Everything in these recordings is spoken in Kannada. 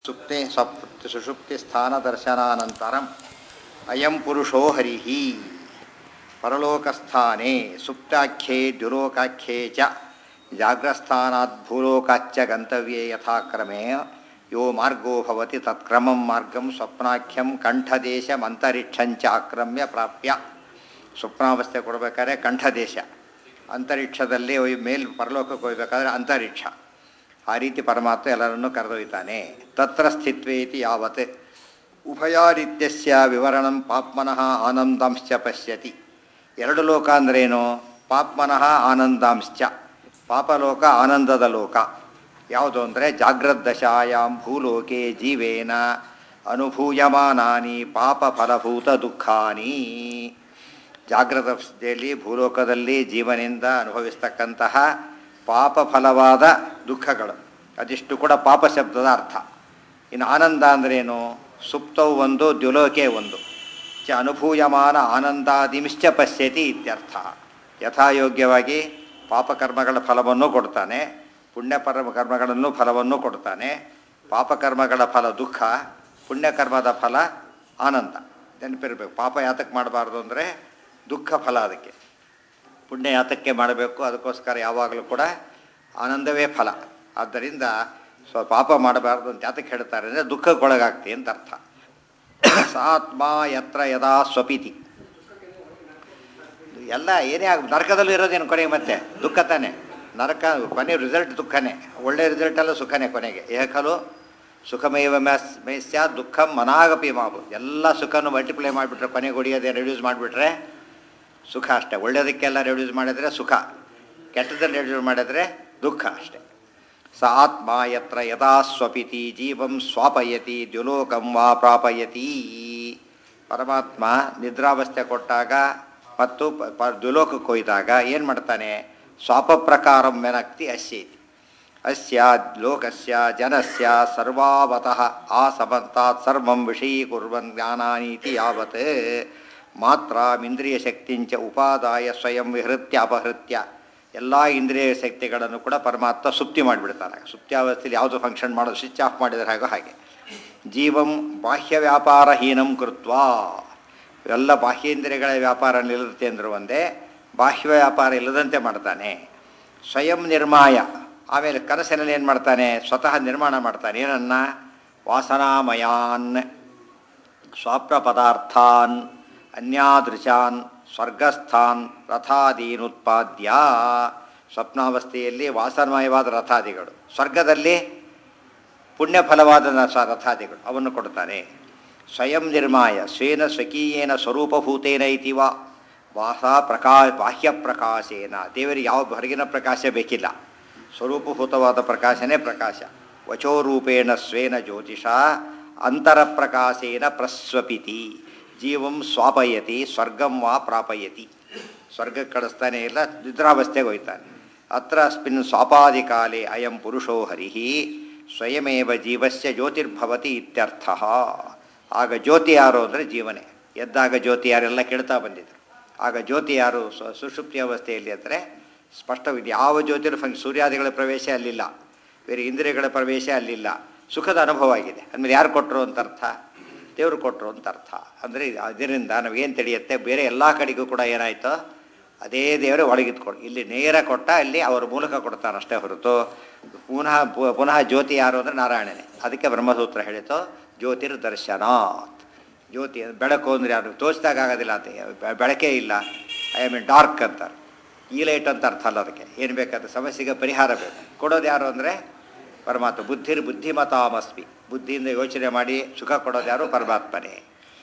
ಸುಪ್ತೆ ಸಪ್ ಸುಷುಪ್ತಿ ಸ್ಥಾನದರ್ಶನಾನಂತರಂ ಅಯಂ ಪುರುಷೋ ಹರಿಃ ಪರಲೋಕಸ್ಥಾನೆ ಸುಪ್ತಾಖ್ಯೆ ದ್ಯುಲೋಕಾಖ್ಯೆ ಚ ಜಾಗ್ರಸ್ಥಾನಾತ್ ಭೂಲೋಕಾಚ್ಚ ಗಂತವ್ಯೇ ಯಥಾಕ್ರಮೇ ಯೋ ಮಾರ್ಗೋ ಭವತಿ ತತ್ಕ್ರಮಂ ಮಾರ್ಗಂ ಸ್ವಪ್ನಾಖ್ಯಂ ಕಂಠದೇಶಮಂತರಿಕ್ಷಂಚ ಆಕ್ರಮ್ಯ ಪ್ರಾಪ್ಯ ಸ್ವಪ್ನಾವಸ್ಥೆ ಕೊಡಬೇಕಾದ್ರೆ ಕಂಠದೇಶ ಅಂತರಿಕ್ಷದಲ್ಲಿ ಒಯ್ ಮೇಲ್ ಪರಲೋಕಕ್ಕೆ ಹೋಗ್ಬೇಕಾದ್ರೆ ಅಂತರಿಕ್ಷ ಆ ರೀತಿ ಪರಮಾತ್ಮ ಎಲ್ಲರನ್ನೂ ಕರೆದೊಯ್ತಾನೆ ತತ್ರ ಸ್ಥಿತ್ವೇತಿ ಯಾವತ್ ಉಭಯಾರಿತ್ಯಸ್ಯ ವಿವರಣಂ ಪಾಪ್ಮನಃ ಆನಂದಾಂಶ್ಚ ಪಶ್ಯತಿ ಎರಡು ಲೋಕ ಅಂದ್ರೇನು ಪಾಪ್ಮನಃ ಆನಂದಾಂಶ್ಚ ಪಾಪಲೋಕ ಆನಂದದ ಲೋಕ ಯಾವುದು ಅಂದರೆ ಜಾಗ್ರದ್ದಶಾಯಾಂ ಭೂಲೋಕೆ ಜೀವೇನ ಅನುಭೂಯಮಾನಾನಿ ಪಾಪ ಫಲಭೂತ ದುಃಖಾನಿ ಜಾಗೃತ ಅವಸ್ಥೆಯಲ್ಲಿ ಭೂಲೋಕದಲ್ಲಿ ಜೀವನಿಂದ ಅನುಭವಿಸ್ತಕ್ಕಂತಹ ಪಾಪ ಫಲವಾದ ದುಃಖಗಳು ಅದಿಷ್ಟು ಕೂಡ ಪಾಪ ಶಬ್ದದ ಅರ್ಥ ಇನ್ನು ಆನಂದ ಅಂದ್ರೇನು ಸುಪ್ತವು ಒಂದು ದ್ಯುಲೋಕೆ ಒಂದು ಚ ಅನುಭೂಯಮಾನ ಆನಂದಾದಿಮಿಶ್ಚ ಪಶ್ಯತಿ ಇತ್ಯರ್ಥ ಯಥಾಯೋಗ್ಯವಾಗಿ ಪಾಪಕರ್ಮಗಳ ಫಲವನ್ನು ಕೊಡ್ತಾನೆ ಪುಣ್ಯಪರ ಕರ್ಮಗಳನ್ನು ಫಲವನ್ನು ಕೊಡ್ತಾನೆ ಪಾಪಕರ್ಮಗಳ ಫಲ ದುಃಖ ಪುಣ್ಯಕರ್ಮದ ಫಲ ಆನಂದ ನೆನಪಿರಬೇಕು ಪಾಪ ಯಾತಕ್ಕೆ ಮಾಡಬಾರ್ದು ಅಂದರೆ ದುಃಖ ಫಲ ಅದಕ್ಕೆ ಪುಣ್ಯ ಯಾತಕ್ಕೆ ಮಾಡಬೇಕು ಅದಕ್ಕೋಸ್ಕರ ಯಾವಾಗಲೂ ಕೂಡ ಆನಂದವೇ ಫಲ ಆದ್ದರಿಂದ ಸ್ವ ಪಾಪ ಮಾಡಬಾರ್ದು ಅಂತ ಯಾತಕ್ಕೆ ಹೇಳ್ತಾರೆ ಅಂದರೆ ದುಃಖಕ್ಕೊಳಗಾಗ್ತಿ ಅಂತ ಅರ್ಥ ಸಾತ್ಮ ಯತ್ರ ಯದಾ ಸ್ವಪಿತಿ ಎಲ್ಲ ಏನೇ ಆಗ ನರಕದಲ್ಲೂ ಇರೋದೇನು ಕೊನೆಗೆ ಮತ್ತೆ ದುಃಖ ತಾನೆ ನರಕ ಕೊನೆ ರಿಸಲ್ಟ್ ದುಃಖನೇ ಒಳ್ಳೆ ರಿಸಲ್ಟ್ ಅಲ್ಲ ಸುಖನೇ ಕೊನೆಗೆ ಏಕಲು ಸುಖಮೇವ ಮ್ಯಾಸ್ ಮೇಸ್ಯ ದುಃಖಂ ಮನಾಗಪಿ ಮಾಬು ಎಲ್ಲ ಸುಖನೂ ಮಲ್ಟಿಪ್ಲೈ ಮಾಡಿಬಿಟ್ರೆ ಕೊನೆಗೆ ಹೊಡಿಯೋದೇ ರೆಡ್ಯೂಸ್ ಮಾಡಿಬಿಟ್ರೆ ಸುಖ ಅಷ್ಟೇ ಒಳ್ಳೆಯದಕ್ಕೆಲ್ಲ ರೆಡ್ಯೂಸ್ ಮಾಡಿದರೆ ಸುಖ ಕೆಟ್ಟದನ್ನು ರೆಡ್ಯೂಸ್ ಮಾಡಿದರೆ ದುಃಖ ಅಷ್ಟೇ ಸ ಆತ್ಮ ಯತ್ರ ಯದಾ ಸ್ವಪಿತಿ ಜೀವಂ ಸ್ವಾಪಯತಿ ದ್ಯುಲೋಕಂ ವಾ ಪ್ರಾಪಯತಿ ಪರಮಾತ್ಮ ನಿದ್ರಾವಸ್ಥೆ ಕೊಟ್ಟಾಗ ಮತ್ತು ಪ ಪ- ದ್ಯುಲೋಕಕ್ಕೆ ಕೊಯ್ದಾಗ ಏನು ಮಾಡ್ತಾನೆ ಸ್ವಾಪ ಪ್ರಕಾರಂ ಮೆನಕ್ತಿ ಅಸ್ಯೇತಿ ಅಸ್ಯ ಲೋಕಸ್ಯ ಜನಸ್ಯ ಸರ್ವಾವತಃ ಆ ಸಮಂತಾತ್ ಸರ್ವಂ ವಿಷಯೀಕುರ್ವನ್ ಜ್ಞಾನಾನೀತಿ ಯಾವತ್ ಮಾತ್ರ ಇಂದ್ರಿಯ ಶಕ್ತಿಂಚ ಉಪಾದಾಯ ಸ್ವಯಂ ವಿಹೃತ್ಯ ಅಪಹೃತ್ಯ ಎಲ್ಲ ಇಂದ್ರಿಯ ಶಕ್ತಿಗಳನ್ನು ಕೂಡ ಪರಮಾತ್ಮ ಸುಪ್ತಿ ಮಾಡಿಬಿಡ್ತಾನೆ ಸುಪ್ತ್ಯಾವಸ್ಥೆಯಲ್ಲಿ ಯಾವುದು ಫಂಕ್ಷನ್ ಮಾಡೋದು ಸ್ವಿಚ್ ಆಫ್ ಮಾಡಿದರೆ ಹಾಗೋ ಹಾಗೆ ಜೀವಂ ಬಾಹ್ಯ ವ್ಯಾಪಾರಹೀನಂ ಕೃತ್ವ ಎಲ್ಲ ಬಾಹ್ಯೇಂದ್ರಿಯಗಳ ವ್ಯಾಪಾರ ನಿಲ್ಲುತ್ತೆ ಅಂದರು ಒಂದೇ ಬಾಹ್ಯ ವ್ಯಾಪಾರ ಇಲ್ಲದಂತೆ ಮಾಡ್ತಾನೆ ಸ್ವಯಂ ನಿರ್ಮಾಯ ಆಮೇಲೆ ಕನಸಿನಲ್ಲಿ ಏನು ಮಾಡ್ತಾನೆ ಸ್ವತಃ ನಿರ್ಮಾಣ ಮಾಡ್ತಾನೆ ಏನನ್ನ ವಾಸನಾಮಯಾನ್ ಸ್ವಾಪ್ರ ಪದಾರ್ಥಾನ್ ಅನ್ಯಾದೃಶಾನ್ ಸ್ವರ್ಗಸ್ಥಾನ್ ರಥಾದೀನ್ ಉತ್ಪಾದ್ಯ ಸ್ವಪ್ನಾವಸ್ಥೆಯಲ್ಲಿ ವಾಸನಮಯವಾದ ರಥಾದಿಗಳು ಸ್ವರ್ಗದಲ್ಲಿ ಪುಣ್ಯಫಲವಾದ ನ- ರಥಾದಿಗಳು ಅವನ್ನು ಕೊಡ್ತಾನೆ ಸ್ವಯಂ ನಿರ್ಮಾಯ ಸ್ವೇನ ಸ್ವಕೀಯೇನ ಸ್ವರೂಪಭೂತೇನ ಇತಿ ವಾ ವಾಸ ಪ್ರಕಾ ಬಾಹ್ಯ ಪ್ರಕಾಶೇನ ದೇವರಿಗೆ ಯಾವ ಹೊರಗಿನ ಪ್ರಕಾಶ ಬೇಕಿಲ್ಲ ಸ್ವರೂಪಭೂತವಾದ ಪ್ರಕಾಶನೇ ಪ್ರಕಾಶ ವಚೋರೂಪೇಣ ಸ್ವೇನ ಜ್ಯೋತಿಷ ಅಂತರ ಪ್ರಕಾಶೇನ ಪ್ರಸ್ವಪಿತಿ ಜೀವಂ ಸ್ವಾಪಯತಿ ಸ್ವರ್ಗಂ ವಾ ಪ್ರಾಪಯತಿ ಸ್ವರ್ಗಕ್ಕೆ ಕಳಿಸ್ತಾನೆ ಇಲ್ಲ ನಿದ್ರಾವಸ್ಥೆಗೆ ಹೋಯ್ತಾನೆ ಅತ್ರ ಅಸ್ಮಿನ್ ಸ್ವಾಪಾದಿಕಾಲೆ ಅಯಂ ಪುರುಷೋ ಹರಿಃ ಸ್ವಯಮೇವ ಜೀವಸ್ಯ ಜ್ಯೋತಿರ್ಭವತಿ ಇತ್ಯರ್ಥ ಆಗ ಜ್ಯೋತಿ ಯಾರು ಅಂದರೆ ಜೀವನೇ ಎದ್ದಾಗ ಜ್ಯೋತಿ ಯಾರೆಲ್ಲ ಕೇಳ್ತಾ ಬಂದಿದ್ರು ಆಗ ಜ್ಯೋತಿ ಯಾರು ಸು- ಸುಷುಪ್ತಿ ಅವಸ್ಥೆಯಲ್ಲಿ ಅಂದರೆ ಸ್ಪಷ್ಟವಿದೆ ಯಾವ ಜ್ಯೋತಿರು ಫಂಕ್ ಸೂರ್ಯಾದಿಗಳ ಪ್ರವೇಶ ಅಲ್ಲಿಲ್ಲ ಬೇರೆ ಇಂದ್ರಿಯಗಳ ಪ್ರವೇಶ ಅಲ್ಲಿಲ್ಲ ಸುಖದ ಅನುಭವ ಆಗಿದೆ ಅಂದಮೇಲೆ ಯಾರು ಕೊಟ್ಟರು ಅಂತ ಅರ್ಥ ದೇವರು ಕೊಟ್ಟರು ಅಂತ ಅರ್ಥ ಅಂದರೆ ಅದರಿಂದ ನಾವೇನು ತಿಳಿಯುತ್ತೆ ಬೇರೆ ಎಲ್ಲ ಕಡೆಗೂ ಕೂಡ ಏನಾಯಿತು ಅದೇ ದೇವರೇ ಒಳಗಿದ್ಕೊಡು ಇಲ್ಲಿ ನೇರ ಕೊಟ್ಟ ಅಲ್ಲಿ ಅವರ ಮೂಲಕ ಕೊಡ್ತಾನೆ ಅಷ್ಟೇ ಹೊರತು ಪುನಃ ಪು- ಪುನಃ ಜ್ಯೋತಿ ಯಾರು ಅಂದರೆ ನಾರಾಯಣನೇ ಅದಕ್ಕೆ ಬ್ರಹ್ಮಸೂತ್ರ ಹೇಳಿತು ಜ್ಯೋತಿರ್ ದರ್ಶನಾತ್ ಜ್ಯೋತಿ ಬೆಳಕು ಅಂದರೆ ಯಾರು ತೋಚಿದಾಗ ಆಗೋದಿಲ್ಲ ಅಂತ ಬೆ- ಬೆಳಕೇ ಇಲ್ಲ ಐ ಮೀನ್ ಡಾರ್ಕ್ ಅಂತಾರೆ ಈ ಲೈಟ್ ಅಂತ ಅರ್ಥ ಅಲ್ಲ ಅದಕ್ಕೆ ಏನು ಬೇಕಾದ್ರೆ ಸಮಸ್ಯೆಗೆ ಪರಿಹಾರ ಬೇಕು ಕೊಡೋದು ಯಾರು ಅಂದರೆ ಪರಮಾತ್ಮ ಬುದ್ಧಿರ್ ಬುದ್ಧಿಮತಾಮಸ್ಮಿ ಬುದ್ಧಿಯಿಂದ ಯೋಚನೆ ಮಾಡಿ ಸುಖ ಕೊಡೋದು ಯಾರು ಪರಮಾತ್ಮನೇ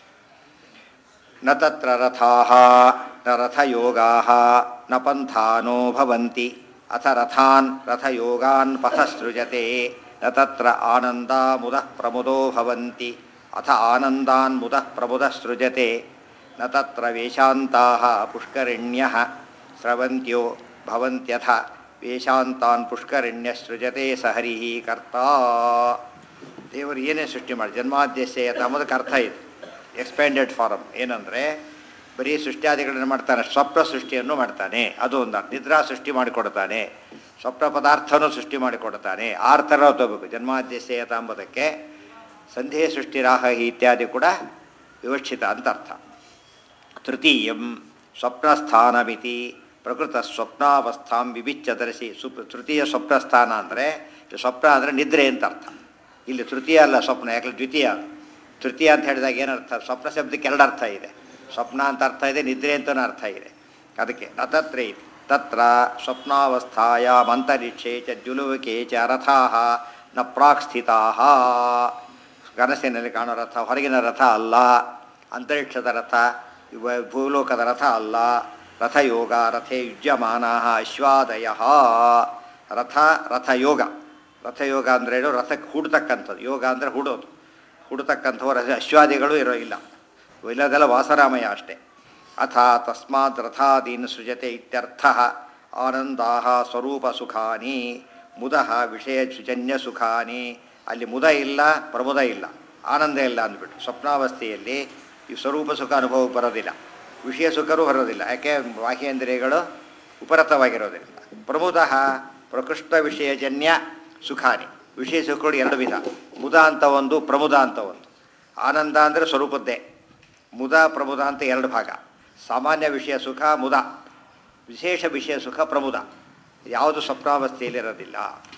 ನ ತತ್ರ ರಥಾಃ ನ ರಥಯೋಗಾಃ ನ ಪಂಥಾನೋ ಭವಂತಿ ಅಥ ರಥಾನ್ ರಥಯೋಗಾನ್ ಪಥಸೃಜತೆ ನ ತತ್ರ ಆನಂದಾಮುದಃ ಪ್ರಮುದೋ ಭವಂತಿ ಅಥ ಆನಂದಾನ್ ಮುದಃ ಪ್ರಮುದಃ ಸೃಜತೆ ನ ತತ್ರ ವೇಷಾಂತಾಃ ಪುಷ್ಕರಿಣ್ಯಃ ಸ್ರವಂತ್ಯೋ ಭವಂತ್ಯಥ ವೇಷಾಂತಾನ್ ಪುಷ್ಕರಿಣ್ಯ ಸೃಜತೆ ಸ ಹರಿಃ ಕರ್ತಾ ದೇವರು ಏನೇ ಸೃಷ್ಟಿ ಮಾಡಿ ಜನ್ಮಾದ್ಯಸ್ಯ ಅನ್ನೋದಕ್ಕೆ ಅರ್ಥ ಇದೆ ಎಕ್ಸ್ಪ್ಯಾಂಡೆಡ್ ಫಾರಮ್ ಏನಂದರೆ ಬರೀ ಸೃಷ್ಟಿಯಾದಿಗಳನ್ನು ಮಾಡ್ತಾನೆ ಸ್ವಪ್ನ ಸೃಷ್ಟಿಯನ್ನು ಮಾಡ್ತಾನೆ ಅದು ಒಂದು ಅರ್ಥ. ನಿದ್ರಾ ಸೃಷ್ಟಿ ಮಾಡಿಕೊಡ್ತಾನೆ ಸ್ವಪ್ನ ಪದಾರ್ಥನೂ ಸೃಷ್ಟಿ ಮಾಡಿಕೊಡ್ತಾನೆ ಆರು ಥರ ತಗೋಬೇಕು ಜನ್ಮಾದ್ಯಸ್ಯತ ಎಂಬುದಕ್ಕೆ ಸಂಧೆ ಸೃಷ್ಟಿರಾಹ ಇತ್ಯಾದಿ ಕೂಡ ವಿವಕ್ಷಿತ ಅಂತ ಅರ್ಥ ತೃತೀಯಂ ಸ್ವಪ್ನಸ್ಥಾನಮಿತಿ ಪ್ರಕೃತ ಸ್ವಪ್ನಾವಸ್ಥಾಂ ವಿವಿಚ್ಯದರ್ಶಿ ಸು ತೃತೀಯ ಸ್ವಪ್ನಸ್ಥಾನ ಅಂದರೆ ಸ್ವಪ್ನ ಅಂದರೆ ನಿದ್ರೆ ಅಂತ ಅರ್ಥ ಇಲ್ಲಿ ತೃತೀಯ ಅಲ್ಲ ಸ್ವಪ್ನ ಯಾಕಂದ್ರೆ ದ್ವಿತೀಯ ಅದು. ತೃತೀಯ ಅಂತ ಹೇಳಿದಾಗ ಏನರ್ಥ ಸ್ವಪ್ನ ಶಬ್ದಕ್ಕೆ ಎರಡು ಅರ್ಥ ಇದೆ ಸ್ವಪ್ನ ಅಂತ ಅರ್ಥ ಇದೆ ನಿದ್ರೆ ಅಂತಲೂ ಅರ್ಥ ಇದೆ ಅದಕ್ಕೆ ತತ್ರ ಇತಿ ತತ್ರ ಸ್ವಪ್ನಾವಸ್ಥಾಯಾಮ್ ಅಂತರಿಕ್ಷೇ ಚ ಜುಲುವಿಕೆ ಚ ರಥಾ ನ ಪ್ರಾಕ್ ಸ್ಥಿತಾ ಕನಸಿನಲ್ಲಿ ಕಾಣೋ ರಥ ಹೊರಗಿನ ರಥ ಅಲ್ಲ ಅಂತರಿಕ್ಷದ ರಥ ಇವ ಭೂಲೋಕದ ರಥ ಅಲ್ಲ ರಥಯೋಗ ರಥೇ ಯುಜ್ಯಮಾನ ಅಶ್ವಾದಯ ರಥ ರಥಯೋಗ ರಥಯೋಗ ಅಂದ್ರೇನು ರಥಕ್ಕೆ ಹೂಡ್ತಕ್ಕಂಥದ್ದು ಯೋಗ ಅಂದರೆ ಹೂಡೋದು ಹೂಡ್ತಕ್ಕಂಥವು ರಥ ಅಶ್ವಾದಿಗಳು ಇರೋ ಇಲ್ಲ ಇಲ್ಲದೆಲ್ಲ ವಾಸರಾಮಯ ಅಷ್ಟೇ ಅಥ ತಸ್ಮಾತ್ ರಥಾದೀನ್ ಸೃಜತೆ ಇತ್ಯರ್ಥ ಆನಂದಾ ಸ್ವರೂಪ ಸುಖಾನಿ ಮುದ ವಿಷಯ ಸುಜನ್ಯ ಸುಖಾನಿ ಅಲ್ಲಿ ಮುದ ಇಲ್ಲ ಪ್ರಮುದ ಇಲ್ಲ ಆನಂದ ಇಲ್ಲ ಅಂದ್ಬಿಟ್ಟು ಸ್ವಪ್ನಾವಸ್ಥೆಯಲ್ಲಿ ಈ ಸ್ವರೂಪ ಸುಖ ಅನುಭವ ಬರೋದಿಲ್ಲ ವಿಷಯ ಸುಖರೂ ಬರೋದಿಲ್ಲ ಯಾಕೆ ಬಾಹ್ಯೇಂದ್ರಿಯಗಳು ಉಪರತವಾಗಿರೋದ್ರಿಂದ ಪ್ರಮುದ ಪ್ರಕೃಷ್ಟ ವಿಷಯಜನ್ಯ ಸುಖಾನಿ ವಿಷಯ ಸುಖಗಳು ಎರಡು ವಿಧ ಮುದ ಅಂತ ಒಂದು ಪ್ರಮುದ ಅಂತ ಒಂದು ಆನಂದ ಅಂದರೆ ಸ್ವರೂಪದ್ದೇ ಮುದ ಪ್ರಮುದ ಅಂತ ಎರಡು ಭಾಗ ಸಾಮಾನ್ಯ ವಿಷಯ ಸುಖ ಮುದ ವಿಶೇಷ ವಿಷಯ ಸುಖ ಪ್ರಮುದ ಯಾವುದು ಸ್ವಪ್ನಾವಸ್ಥೆಯಲ್ಲಿರೋದಿಲ್ಲ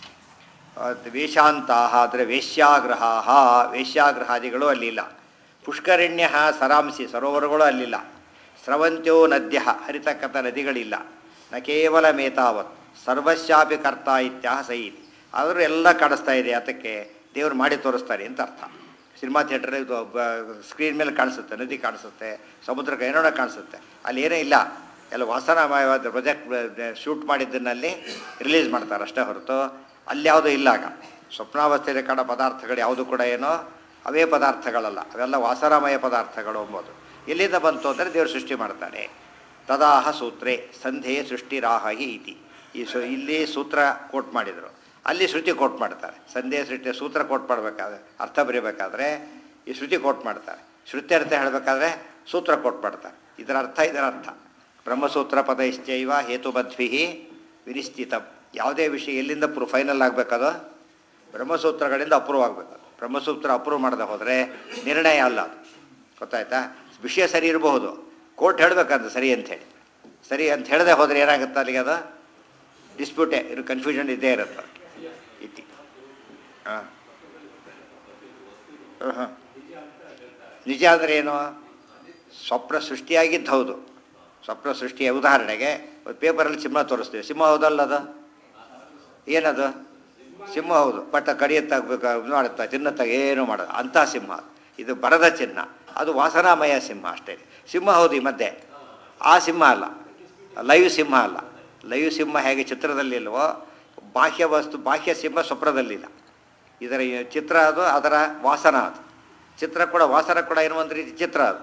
ವೇಷಾಂತಾ ಅಂದರೆ ವೇಶ್ಯಾಗ್ರಹ ವೇಶ್ಯಾಗ್ರಹಾದಿಗಳು ಅಲ್ಲಿಲ್ಲ ಪುಷ್ಕರಣ್ಯ ಸರಾಂಸಿ ಸರೋವರಗಳು ಅಲ್ಲಿಲ್ಲ ಸ್ರವಂತ್ಯೋ ನದ್ಯ ಹರಿತಕ್ಕಂಥ ನದಿಗಳಿಲ್ಲ ನ ಕೇವಲ ಮೇತಾವತ್ ಸರ್ವಶ್ಯಾಪಿ ಕರ್ತ ಇತ್ಯಾಹ ಸಹಿತಿ ಆದರೂ ಎಲ್ಲ ಕಾಣಿಸ್ತಾ ಇದೆ ಅದಕ್ಕೆ ದೇವರು ಮಾಡಿ ತೋರಿಸ್ತಾರೆ ಅಂತ ಅರ್ಥ ಸಿನಿಮಾ ಥಿಯೇಟರ್ ಇದು ಸ್ಕ್ರೀನ್ ಮೇಲೆ ಕಾಣಿಸುತ್ತೆ ನದಿ ಕಾಣಿಸುತ್ತೆ ಸಮುದ್ರಕ್ಕೆ ಏನೋ ಕಾಣಿಸುತ್ತೆ ಅಲ್ಲಿ ಏನೂ ಇಲ್ಲ ಎಲ್ಲ ವಾಸನಾಮಯವಾದ ಪ್ರೊಜೆಕ್ಟ್ ಶೂಟ್ ಮಾಡಿದ್ದನ್ನಲ್ಲಿ ರಿಲೀಸ್ ಮಾಡ್ತಾರೆ ಅಷ್ಟೇ ಹೊರತು ಅಲ್ಲಿ ಯಾವುದೂ ಇಲ್ಲ ಆಗ ಸ್ವಪ್ನಾವಸ್ಥೆಯಲ್ಲಿ ಕಾಣೋ ಪದಾರ್ಥಗಳು ಯಾವುದು ಕೂಡ ಏನೋ ಅವೇ ಪದಾರ್ಥಗಳಲ್ಲ ಅವೆಲ್ಲ ವಾಸನಾಮಯ ಪದಾರ್ಥಗಳು ಎಂಬುದು ಎಲ್ಲಿಂದ ಬಂತು ಅಂದರೆ ದೇವರು ಸೃಷ್ಟಿ ಮಾಡ್ತಾನೆ ತದಾಹ ಸೂತ್ರೇ ಸಂಧೆ ಸೃಷ್ಟಿರಾಹಿ ಇತಿ ಈ ಸು ಇಲ್ಲಿ ಸೂತ್ರ ಕೋಟ್ ಮಾಡಿದರು ಅಲ್ಲಿ ಶ್ರುತಿ ಕೋಟ್ ಮಾಡ್ತಾರೆ ಸಂಧೆ ಸೃಷ್ಟಿ ಸೂತ್ರ ಕೋಟ್ ಮಾಡಬೇಕಾದ್ರೆ ಅರ್ಥ ಬರೀಬೇಕಾದ್ರೆ ಈ ಶ್ರುತಿ ಕೋಟ್ ಮಾಡ್ತಾರೆ ಶ್ರುತಿ ಅರ್ಥ ಹೇಳಬೇಕಾದ್ರೆ ಸೂತ್ರ ಕೋಟ್ ಮಾಡ್ತಾರೆ ಇದರ ಅರ್ಥ ಇದರ ಅರ್ಥ ಬ್ರಹ್ಮಸೂತ್ರ ಪದ ಇಶ್ಚೈವ ಹೇತುಬದ್ಭಿ ವಿನಿಶ್ಚಿತ ಯಾವುದೇ ವಿಷಯ ಎಲ್ಲಿಂದ ಪ್ರೂ ಫೈನಲ್ ಆಗಬೇಕದು ಬ್ರಹ್ಮಸೂತ್ರಗಳಿಂದ ಅಪ್ರೂವ್ ಆಗಬೇಕು ಬ್ರಹ್ಮಸೂತ್ರ ಅಪ್ರೂವ್ ಮಾಡದೆ ಹೋದರೆ ನಿರ್ಣಯ ಅಲ್ಲ ಅದು ಗೊತ್ತಾಯ್ತಾ ವಿಷಯ ಸರಿ ಇರಬಹುದು ಕೋರ್ಟ್ ಹೇಳಬೇಕಂತ ಸರಿ ಅಂಥೇಳಿ ಸರಿ ಅಂತ ಹೇಳದೆ ಹೋದರೆ ಏನಾಗುತ್ತೆ ಅಲ್ಲಿಗೆ ಅದು ಡಿಸ್ಪ್ಯೂಟೇ ಇರು ಕನ್ಫ್ಯೂಷನ್ ಇದ್ದೇ ಇರುತ್ತೆ ಇತಿ ಹಾಂ ಹಾಂ ನಿಜ ಅಂದರೆ ಏನು ಸ್ವಪ್ನ ಸೃಷ್ಟಿಯಾಗಿದ್ದು ಹೌದು ಸ್ವಪ್ನ ಸೃಷ್ಟಿಯ ಉದಾಹರಣೆಗೆ ಒಂದು ಪೇಪರಲ್ಲಿ ಸಿಂಹ ತೋರಿಸ್ತೀವಿ ಸಿಂಹ ಹೌದಲ್ಲ ಅದು ಏನದು ಸಿಂಹ ಹೌದು ಬಟ್ ಕಡಿಯತ್ತಾಗಬೇಕು ಇದು ಮಾಡುತ್ತಾ ತಿನ್ನತ್ತಾಗ ಏನು ಮಾಡೋದು ಅಂಥ ಸಿಂಹ ಇದು ಬರದ ಚಿಹ್ನ ಅದು ವಾಸನಾಮಯ ಸಿಂಹ ಅಷ್ಟೇ ಸಿಂಹ ಹೌದು ಈ ಮಧ್ಯೆ ಆ ಸಿಂಹ ಅಲ್ಲ ಲೈವ್ ಸಿಂಹ ಅಲ್ಲ ಲೈವ್ ಸಿಂಹ ಹೇಗೆ ಚಿತ್ರದಲ್ಲಿ ಇಲ್ವೋ ಬಾಹ್ಯ ವಸ್ತು ಬಾಹ್ಯ ಸಿಂಹ ಸ್ವಪ್ನದಲ್ಲಿಲ್ಲ ಇದರ ಈ ಚಿತ್ರ ಅದು ಅದರ ವಾಸನ ಅದು ಚಿತ್ರ ಕೂಡ ವಾಸನ ಕೂಡ ಏನೋ ಒಂದು ರೀತಿ ಚಿತ್ರ ಅದು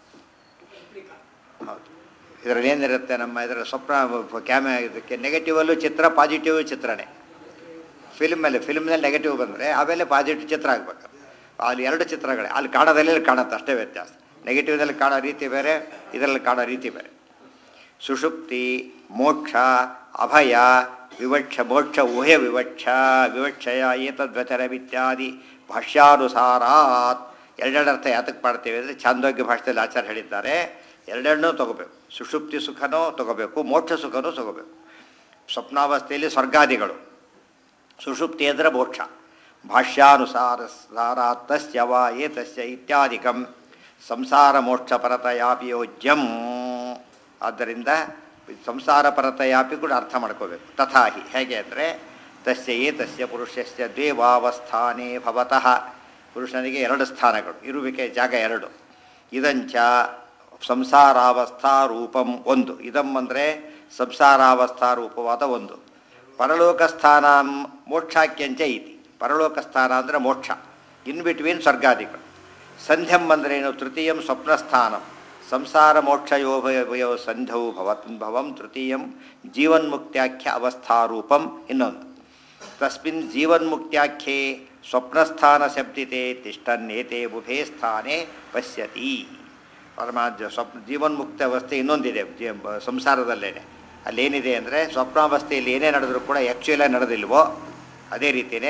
ಹೌದು ಇದರಲ್ಲಿ ಏನಿರುತ್ತೆ ನಮ್ಮ ಇದರ ಸ್ವಪ್ನ ಕ್ಯಾಮೆ ಇದಕ್ಕೆ ನೆಗೆಟಿವಲ್ಲೂ ಚಿತ್ರ ಪಾಸಿಟಿವ್ ಚಿತ್ರನೇ ಫಿಲ್ಮಲ್ಲಿ ಫಿಲ್ಮ್ನಲ್ಲಿ ನೆಗೆಟಿವ್ ಬಂದರೆ ಆಮೇಲೆ ಪಾಸಿಟಿವ್ ಚಿತ್ರ ಆಗಬೇಕು ಅಲ್ಲಿ ಎರಡು ಚಿತ್ರಗಳೇ ಅಲ್ಲಿ ಕಾಣೋದಲ್ಲಿ ಇಲ್ಲಿ ಕಾಣುತ್ತೆ ಅಷ್ಟೇ ವ್ಯತ್ಯಾಸ ನೆಗೆಟಿವ್ನಲ್ಲಿ ಕಾಣೋ ರೀತಿ ಬೇರೆ ಇದರಲ್ಲಿ ಕಾಣೋ ರೀತಿ ಬೇರೆ ಸುಷುಪ್ತಿ ಮೋಕ್ಷ ಅಭಯ ವಿವಕ್ಷ ಮೋಕ್ಷ ಊಹ್ಯ ವಿವಕ್ಷ ವಿವಕ್ಷಯ ಏತದ್ವಚನವಿತ್ಯಾದಿ ಭಾಷ್ಯಾನುಸಾರಾತ್ ಎರಡೆರಡು ಅರ್ಥ ಯಾತಕ್ಕೆ ಮಾಡ್ತೇವೆ ಅಂದರೆ ಛಾಂದೋಗ್ಯ ಭಾಷೆಯಲ್ಲಿ ಆಚಾರ್ಯ ಹೇಳಿದ್ದಾರೆ ಎರಡೆರಡನ್ನೂ ತೊಗೋಬೇಕು ಸುಷುಪ್ತಿ ಸುಖನೂ ತೊಗೋಬೇಕು ಮೋಕ್ಷ ಸುಖನೂ ತೊಗೋಬೇಕು ಸ್ವಪ್ನಾವಸ್ಥೆಯಲ್ಲಿ ಸ್ವರ್ಗಾದಿಗಳು ಸುಷುಪ್ತಿ ಅಂದರೆ ಮೋಕ್ಷ ಭಾಷ್ಯಾನುಸಾರ ಸಾರಾತ್ತಸ್ಯ ವಾ ಏತಸ್ಯ ಇತ್ಯಾದಿಕಂ ಸಂಸಾರ ಮೋಕ್ಷ ಪರತಯಾಪಿ ಯೋಜ್ಯಂ ಆದ್ದರಿಂದ ಸಂಸಾರ ಪರತಯಾಪಿ ಕೂಡ ಅರ್ಥ ಮಾಡ್ಕೋಬೇಕು ತಥಾಹಿ ಹೇಗೆ ಅಂದರೆ ತಸ್ಯ ಏತಸ್ಯ ಪುರುಷಸ್ಯ ದ್ವೇವಾವಸ್ಥಾನೇ ಭವತಃ ಪುರುಷನಿಗೆ ಎರಡು ಸ್ಥಾನಗಳು ಇರುವಿಕೆ ಜಾಗ ಎರಡು ಇದಂಚ ಸಂಸಾರಾವಸ್ಥಾ ರೂಪಂ ಒಂದು ಇದಂ ಅಂದರೆ ಸಂಸಾರಾವಸ್ಥಾ ರೂಪವಾದ ಒಂದು ಪರಲೋಕ ಸ್ಥಾನ ಮೋಕ್ಷಾಕ್ಯಂಚ ಇತಿ ಪರಲೋಕ ಸ್ಥಾನ ಅಂದರೆ ಮೋಕ್ಷ ಇನ್ ಬಿಟ್ವೀನ್ ಸ್ವರ್ಗಾದಿಗಳು ಸಂಧ್ಯಂ ಅಂದ್ರೇನು ತೃತೀಯಂ ಸ್ವಪ್ನಸ್ಥಾನಂ ಸಂಸಾರ ಮೋಕ್ಷಯೋಭಯೋ ಸಂಧ್ಯೌ ಭವತ್ ಭವಂ ತೃತೀಯಂ ಜೀವನ್ಮುಕ್ತ್ಯಾಖ್ಯ ಅವಸ್ಥಾರೂಪಂ ಇನ್ನೊಂದು ತಸ್ಮಿನ್ ಜೀವನ್ಮುಕ್ತ್ಯಾಖ್ಯೆ ಸ್ವಪ್ನಸ್ಥಾನ ಶಬ್ದಿತೆ ತಿಷ್ಟನ್ನೇತೆ ಉಭೇ ಸ್ಥಾನೇ ಪಶ್ಯತಿ ಪರಮಾತ್ಮ ಸ್ವಪ್ನ ಜೀವನ್ಮುಕ್ತ ಅವಸ್ಥೆ ಇನ್ನೊಂದಿದೆ ಜೀ- ಬ- ಸಂಸಾರದಲ್ಲೇನೆ ಅಲ್ಲೇನಿದೆ ಅಂದರೆ ಸ್ವಪ್ನಾವಸ್ಥೆಯಲ್ಲಿ ಏನೇ ನಡೆದರೂ ಕೂಡ ಆ್ಯಕ್ಚುಯಲಾಗಿ ನಡೆದಿಲ್ವೋ ಅದೇ ರೀತಿಯೇ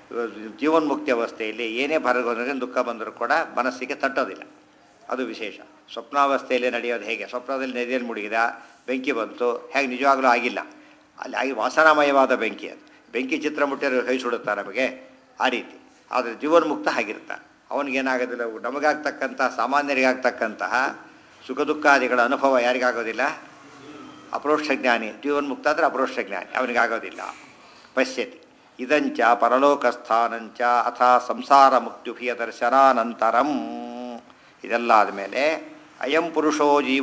ಜೀವನ್ಮುಕ್ತಿ ಅವಸ್ಥೆಯಲ್ಲಿ ಏನೇ ಬರಗೋದ್ರೆ ದುಃಖ ಬಂದರೂ ಕೂಡ ಮನಸ್ಸಿಗೆ ತಟ್ಟೋದಿಲ್ಲ ಅದು ವಿಶೇಷ ಸ್ವಪ್ನಾವಸ್ಥೆಯಲ್ಲಿ ನಡೆಯೋದು ಹೇಗೆ ಸ್ವಪ್ನದಲ್ಲಿ ನದಿಯಲ್ಲಿ ಮುಳುಗಿದ ಬೆಂಕಿ ಬಂತು ಹೇಗೆ ನಿಜವಾಗ್ಲೂ ಆಗಿಲ್ಲ ಅಲ್ಲಿ ಆಗಿ ವಾಸನಾಮಯವಾದ ಬೆಂಕಿ ಅದು ಬೆಂಕಿ ಚಿತ್ರ ಮುಟ್ಟಿರೋ ಕೈ ಸುಡುತ್ತಾ ನಮಗೆ ಆ ರೀತಿ ಆದರೆ ಜೀವನ್ಮುಕ್ತ ಆಗಿರ್ತಾನೆ ಅವನಿಗೇನಾಗೋದಿಲ್ಲ ನಮಗಾಗ್ತಕ್ಕಂಥ ಸಾಮಾನ್ಯರಿಗಾಗ್ತಕ್ಕಂತಹ ಸುಖ ದುಃಖಾದಿಗಳ ಅನುಭವ ಯಾರಿಗಾಗೋದಿಲ್ಲ ಅಪರೋಕ್ಷ ಜ್ಞಾನಿ ಜೀವನ್ಮುಕ್ತ ಅಂದರೆ ಅಪರೋಕ್ಷ ಜ್ಞಾನಿ ಅವನಿಗಾಗೋದಿಲ್ಲ ಪಶ್ಯತಿ ಇದಂಚ ಪರಲೋಕಸ್ಥಾನಂಚ ಅಥ ಸಂಸಾರ ಮುಕ್ತಿಭಯ ದರ್ಶನಾನಂತರಂ ಇದೆಲ್ಲ ಆದಮೇಲೆ ಅಯಂ ಪುರುಷೋ ಜೀವ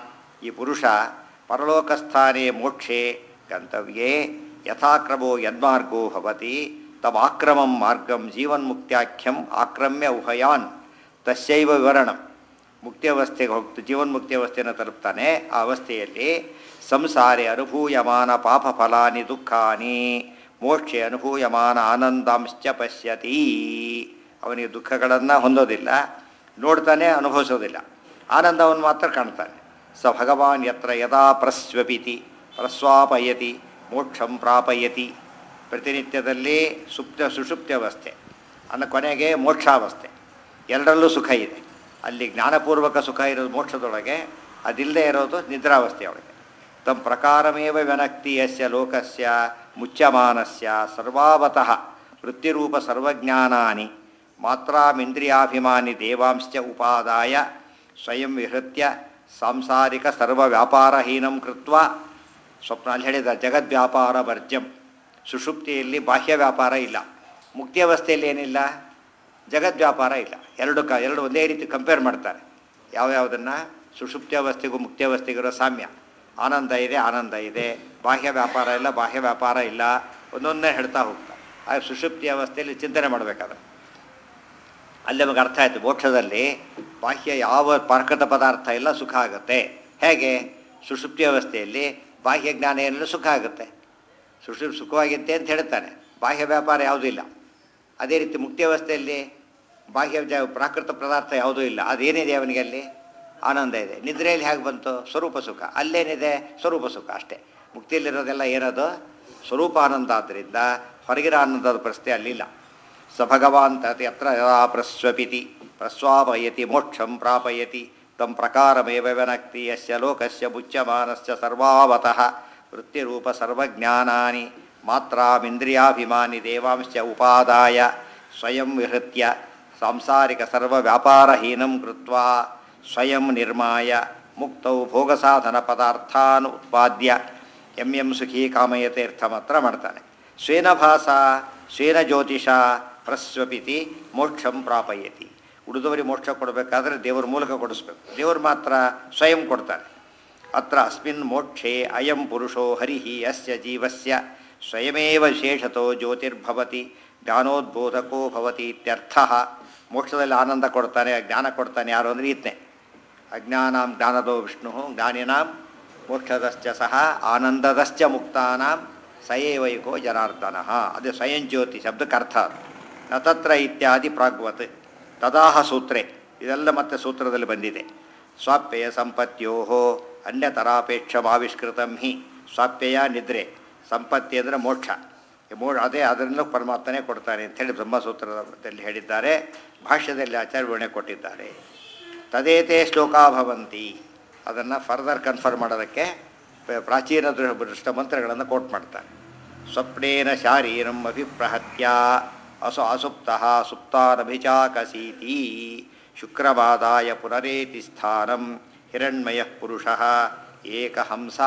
ಈ ಪುರುಷ ಪರಲೋಕಸ್ಥಾನೇ ಮೋಕ್ಷೆ ಗಂತವ್ಯೇ ಯಥಾಕ್ರಮೋ ಯನ್ಮಾರ್ಗೋ ಭವತಿ ತಮಾಕ್ರಮಂ ಮಾರ್ಗಂ ಜೀವನ್ಮುಕ್ತ್ಯಾಖ್ಯಂ ಆಕ್ರಮ್ಯ ಉಭಯಾನ್ ತಸ್ಯೈವ ವಿವರಣಂ ಮುಕ್ತಿ ಅವಸ್ಥೆಗೆ ಹೋಗ್ತು ಜೀವನ್ಮುಕ್ತಿ ಅವಸ್ಥೆಯನ್ನು ತಲುಪ್ತಾನೆ ಆ ಅವಸ್ಥೆಯಲ್ಲಿ ಸಂಸಾರೆ ಅನುಭೂಯಮಾನ ಪಾಪ ಫಲಾನಿ ದುಃಖಾನಿ ಮೋಕ್ಷೆ ಅನುಭೂಯಮಾನ ಆನಂದಾಂಶ್ಚ ಪಶ್ಯತಿ ಅವನಿಗೆ ದುಃಖಗಳನ್ನು ಹೊಂದೋದಿಲ್ಲ ನೋಡ್ತಾನೆ ಅನುಭವಿಸೋದಿಲ್ಲ ಆನಂದವನ್ನು ಮಾತ್ರ ಕಾಣ್ತಾನೆ ಸ ಭಗವಾನ್ ಯತ್ರ ಯದಾ ಪ್ರಸ್ವಪಿತಿ ಪ್ರಸ್ವಾಪಯತಿ ಮೋಕ್ಷಂ ಪ್ರಾಪಯತಿ ಪ್ರತಿನಿತ್ಯದಲ್ಲಿ ಸುಪ್ತ ಸುಷುಪ್ತಿ ಅವಸ್ಥೆ ಅನ್ನ ಕೊನೆಗೆ ಮೋಕ್ಷಾವಸ್ಥೆ ಎರಡರಲ್ಲೂ ಸುಖ ಇದೆ ಅಲ್ಲಿ ಜ್ಞಾನಪೂರ್ವಕ ಸುಖ ಇರೋದು ಮೋಕ್ಷದೊಳಗೆ ಅದಿಲ್ಲದೆ ಇರೋದು ನಿದ್ರಾವಸ್ಥೆಯೊಳಗೆ ತಮ್ಮ ಪ್ರಕಾರಮೇವ ವ್ಯನಕ್ತಿ ಯಸ್ಯ ಲೋಕಸ್ಯ ಮುಚ್ಯಮಾನಸ್ಯ ಸರ್ವಾವತಃ ವೃತ್ತಿರೂಪ ಸರ್ವಜ್ಞಾನಾನಿ ಮಾತ್ರಾಮಿಂದ್ರಿಯಾಭಿಮಾನಿ ದೇವಾಂಶ್ಚ ಉಪಾದಾಯ ಸ್ವಯಂ ವಿಹೃತ್ಯ ಸಾಂಸಾರಿಕ ಸರ್ವವ್ಯಾಪಾರಹೀನಂ ಕೃತ್ವ ಸ್ವಪ್ನ ಅಲ್ಲಿ ಹೇಳಿದ ಜಗದ್ವ್ಯಾಪಾರ ವರ್ಜಂ ಸುಷುಪ್ತಿಯಲ್ಲಿ ಬಾಹ್ಯ ವ್ಯಾಪಾರ ಇಲ್ಲ ಮುಕ್ತಿ ಅವಸ್ಥೆಯಲ್ಲಿ ಏನಿಲ್ಲ ಜಗದ್ವ್ಯಾಪಾರ ಇಲ್ಲ ಎರಡು ಕ ಎರಡು ಒಂದೇ ರೀತಿ ಕಂಪೇರ್ ಮಾಡ್ತಾರೆ ಯಾವ್ಯಾವುದನ್ನು ಸುಷುಪ್ತಿ ಅವಸ್ಥೆಗೂ ಮುಕ್ತಿ ಅವಸ್ಥೆಗಿರೋ ಸಾಮ್ಯ ಆನಂದ ಇದೆ ಆನಂದ ಇದೆ ಬಾಹ್ಯ ವ್ಯಾಪಾರ ಇಲ್ಲ ಬಾಹ್ಯ ವ್ಯಾಪಾರ ಇಲ್ಲ ಒಂದೊಂದೇ ಹೇಳ್ತಾ ಹೋಗ್ತಾರೆ ಆ ಸುಷುಪ್ತಿ ಅವಸ್ಥೆಯಲ್ಲಿ ಚಿಂತನೆ ಮಾಡಬೇಕಾದ್ರೆ ಅಲ್ಲಿ ನಮಗೆ ಅರ್ಥ ಆಯಿತು ಮೋಕ್ಷದಲ್ಲಿ ಬಾಹ್ಯ ಯಾವ ಪಾರ್ಕತ ಪದಾರ್ಥ ಇಲ್ಲ ಸುಖ ಆಗುತ್ತೆ ಹೇಗೆ ಸುಷುಪ್ತಿ ಅವಸ್ಥೆಯಲ್ಲಿ ಬಾಹ್ಯ ಜ್ಞಾನ ಏನಿಲ್ಲ ಸುಖ ಆಗುತ್ತೆ ಸುಷುಪ್ ಸುಖವಾಗಿತ್ತೆ ಅಂತ ಹೇಳ್ತಾನೆ ಬಾಹ್ಯ ವ್ಯಾಪಾರ ಯಾವುದೂ ಇಲ್ಲ ಅದೇ ರೀತಿ ಮುಕ್ತಿ ಅವಸ್ಥೆಯಲ್ಲಿ ಬಾಹ್ಯ ಜ ಪ್ರಾಕೃತ ಪದಾರ್ಥ ಯಾವುದೂ ಇಲ್ಲ ಅದೇನಿದೆ ಅವನಿಗೆ ಅಲ್ಲಿ ಆನಂದ ಇದೆ ನಿದ್ರೆಯಲ್ಲಿ ಹೇಗೆ ಬಂತು ಸ್ವರೂಪ ಸುಖ ಅಲ್ಲೇನಿದೆ ಸ್ವರೂಪ ಸುಖ ಅಷ್ಟೇ ಮುಕ್ತಿಯಲ್ಲಿರೋದೆಲ್ಲ ಏನದು ಸ್ವರೂಪ ಆನಂದ ಆದ್ದರಿಂದ ಹೊರಗಿರೋ ಆನಂದದ ಪ್ರಶ್ನೆ ಅಲ್ಲಿಲ್ಲ ಸ ಭಗವಾನ್ ತತ್ ಯತ್ರ ಯದಾ ಪ್ರಸ್ವಪಿತಿ ಪ್ರಸ್ವಾಪಯತಿ ಮೋಕ್ಷಂ ಪ್ರಾಪಯತಿ ತಂ ಪ್ರಕಾರಮೇವ ವ್ಯನಕ್ತಿ ಯಸ್ಯ ಲೋಕಸ್ಯ ಮುಚ್ಯಮಾನಸ್ಯ ಸರ್ವಾವತಃ ವೃತ್ತಿರೂಪ ಸರ್ವಜ್ಞಾನಾನಿ ಮಾತ್ರಾಮಿಂದ್ರಿಯಾಭಿಮಾನಿ ದೇವಾಂಶ್ಚ ಉಪಾದಾಯ ಸ್ವಯಂ ವಿಹೃತ್ಯ ಸಾಂಸಾರಿಕ ಸರ್ವವ್ಯಾಪಾರಹೀನಂ ಕೃತ್ವಾ ಸ್ವಯಂ ನಿರ್ಮಾಯ ಮುಕ್ತೌ ಭೋಗಸಾಧನ ಪದಾರ್ಥಾನ್ ಉತ್ಪಾದ್ಯ ಎಂ ಎಂ ಸುಖಿ ಕಾಮಯತೆ ಅರ್ಥಮಾತ್ರ ಮಾಡ್ತಾನೆ ಸ್ವೇನ ಭಾಸ ಸ್ವೇನ ಜ್ಯೋತಿಷ ಪ್ರಸ್ವಪಿತಿ ಮೋಕ್ಷಂ ಪ್ರಾಪಯತಿ ಉಳಿದವರಿಗೆ ಮೋಕ್ಷ ಕೊಡಬೇಕಾದ್ರೆ ದೇವರ ಮೂಲಕ ಕೊಡಿಸ್ಬೇಕು ದೇವರು ಮಾತ್ರ ಸ್ವಯಂ ಕೊಡ್ತಾರೆ ಅತ್ರ ಅಸ್ಮಿನ್ ಮೋಕ್ಷೇ ಅಯಂ ಪುರುಷೋ ಹರಿ ಅಸ್ಯ ಜೀವಸ್ಯ ಸ್ವಯಮೇವ ವಿಶೇಷತೋ ಜ್ಯೋತಿರ್ಭವತಿ ಜ್ಞಾನೋದ್ಬೋಧಕೋ ಭವತಿ ಇತ್ಯರ್ಥ ಮೋಕ್ಷದಲ್ಲಿ ಆನಂದ ಕೊಡ್ತಾನೆ ಜ್ಞಾನ ಕೊಡ್ತಾನೆ ಯಾರು ಅಂದರೆ ಈತನೇ ಅಜ್ಞಾನಾಂ ಜ್ಞಾನದೋ ವಿಷ್ಣು ಜ್ಞಾನಿನಾಂ ಮೋಕ್ಷದಶ್ಚ ಸಹ ಆನಂದದಶ್ಚ ಮುಕ್ತಾನಾಂ ಸಯೇವೈಕೋ ಜನಾರ್ದನ ಅದೇ ಸ್ವಯಂ ಜ್ಯೋತಿ ಶಬ್ದಕ್ಕೆ ಅರ್ಥ ಅದು. ನ ತತ್ರ ಇತ್ಯಾದಿ ಪ್ರಾಗ್ವತ್ ತದಾಹ ಸೂತ್ರೆ ಇದೆಲ್ಲ ಮತ್ತೆ ಸೂತ್ರದಲ್ಲಿ ಬಂದಿದೆ ಸ್ವಾಪ್ಯಯ ಸಂಪತ್ಯೋ ಅನ್ಯತರಾಪೇಕ್ಷಮಾವಿಷ್ಕೃತಂ ಹಿ ಸ್ವಾಪ್ಯಯ ನಿದ್ರೆ ಸಂಪತ್ತಿ ಅಂದರೆ ಮೋಕ್ಷ ಈ ಮೋ ಅದೇ ಅದನ್ನು ಪರಮಾತ್ಮನೇ ಕೊಡ್ತಾನೆ ಅಂಥೇಳಿ ಬ್ರಹ್ಮಸೂತ್ರದಲ್ಲಿ ಹೇಳಿದ್ದಾರೆ ಭಾಷ್ಯದಲ್ಲಿ ಆಚಾರ್ಯ ವಿವರಣೆ ಕೊಟ್ಟಿದ್ದಾರೆ ತದೇತೇ ಶ್ಲೋಕಾ ಭವಂತಿ ಅದನ್ನು ಫರ್ದರ್ ಕನ್ಫರ್ಮ್ ಮಾಡೋದಕ್ಕೆ ಪ- ಪ್ರಾಚೀನ ದೃ ದೃಷ್ಟ ಮಂತ್ರಗಳನ್ನು ಕೋಟ್ ಮಾಡ್ತಾರೆ ಸ್ವಪ್ನೇನ ಶಾರೀರಂ ಅಭಿಪ್ರಹತ್ಯ ಅಸು ಅಸುಪ್ತ ಸುಪ್ತಾನಭಿಚಾಕಸೀತಿ ಶುಕ್ರವಾದಾಯ ಪುನರೇತಿ ಸ್ಥಾನಂ ಹಿರಣ್ಮಯ ಪುರುಷ ಏಕಹಂಸ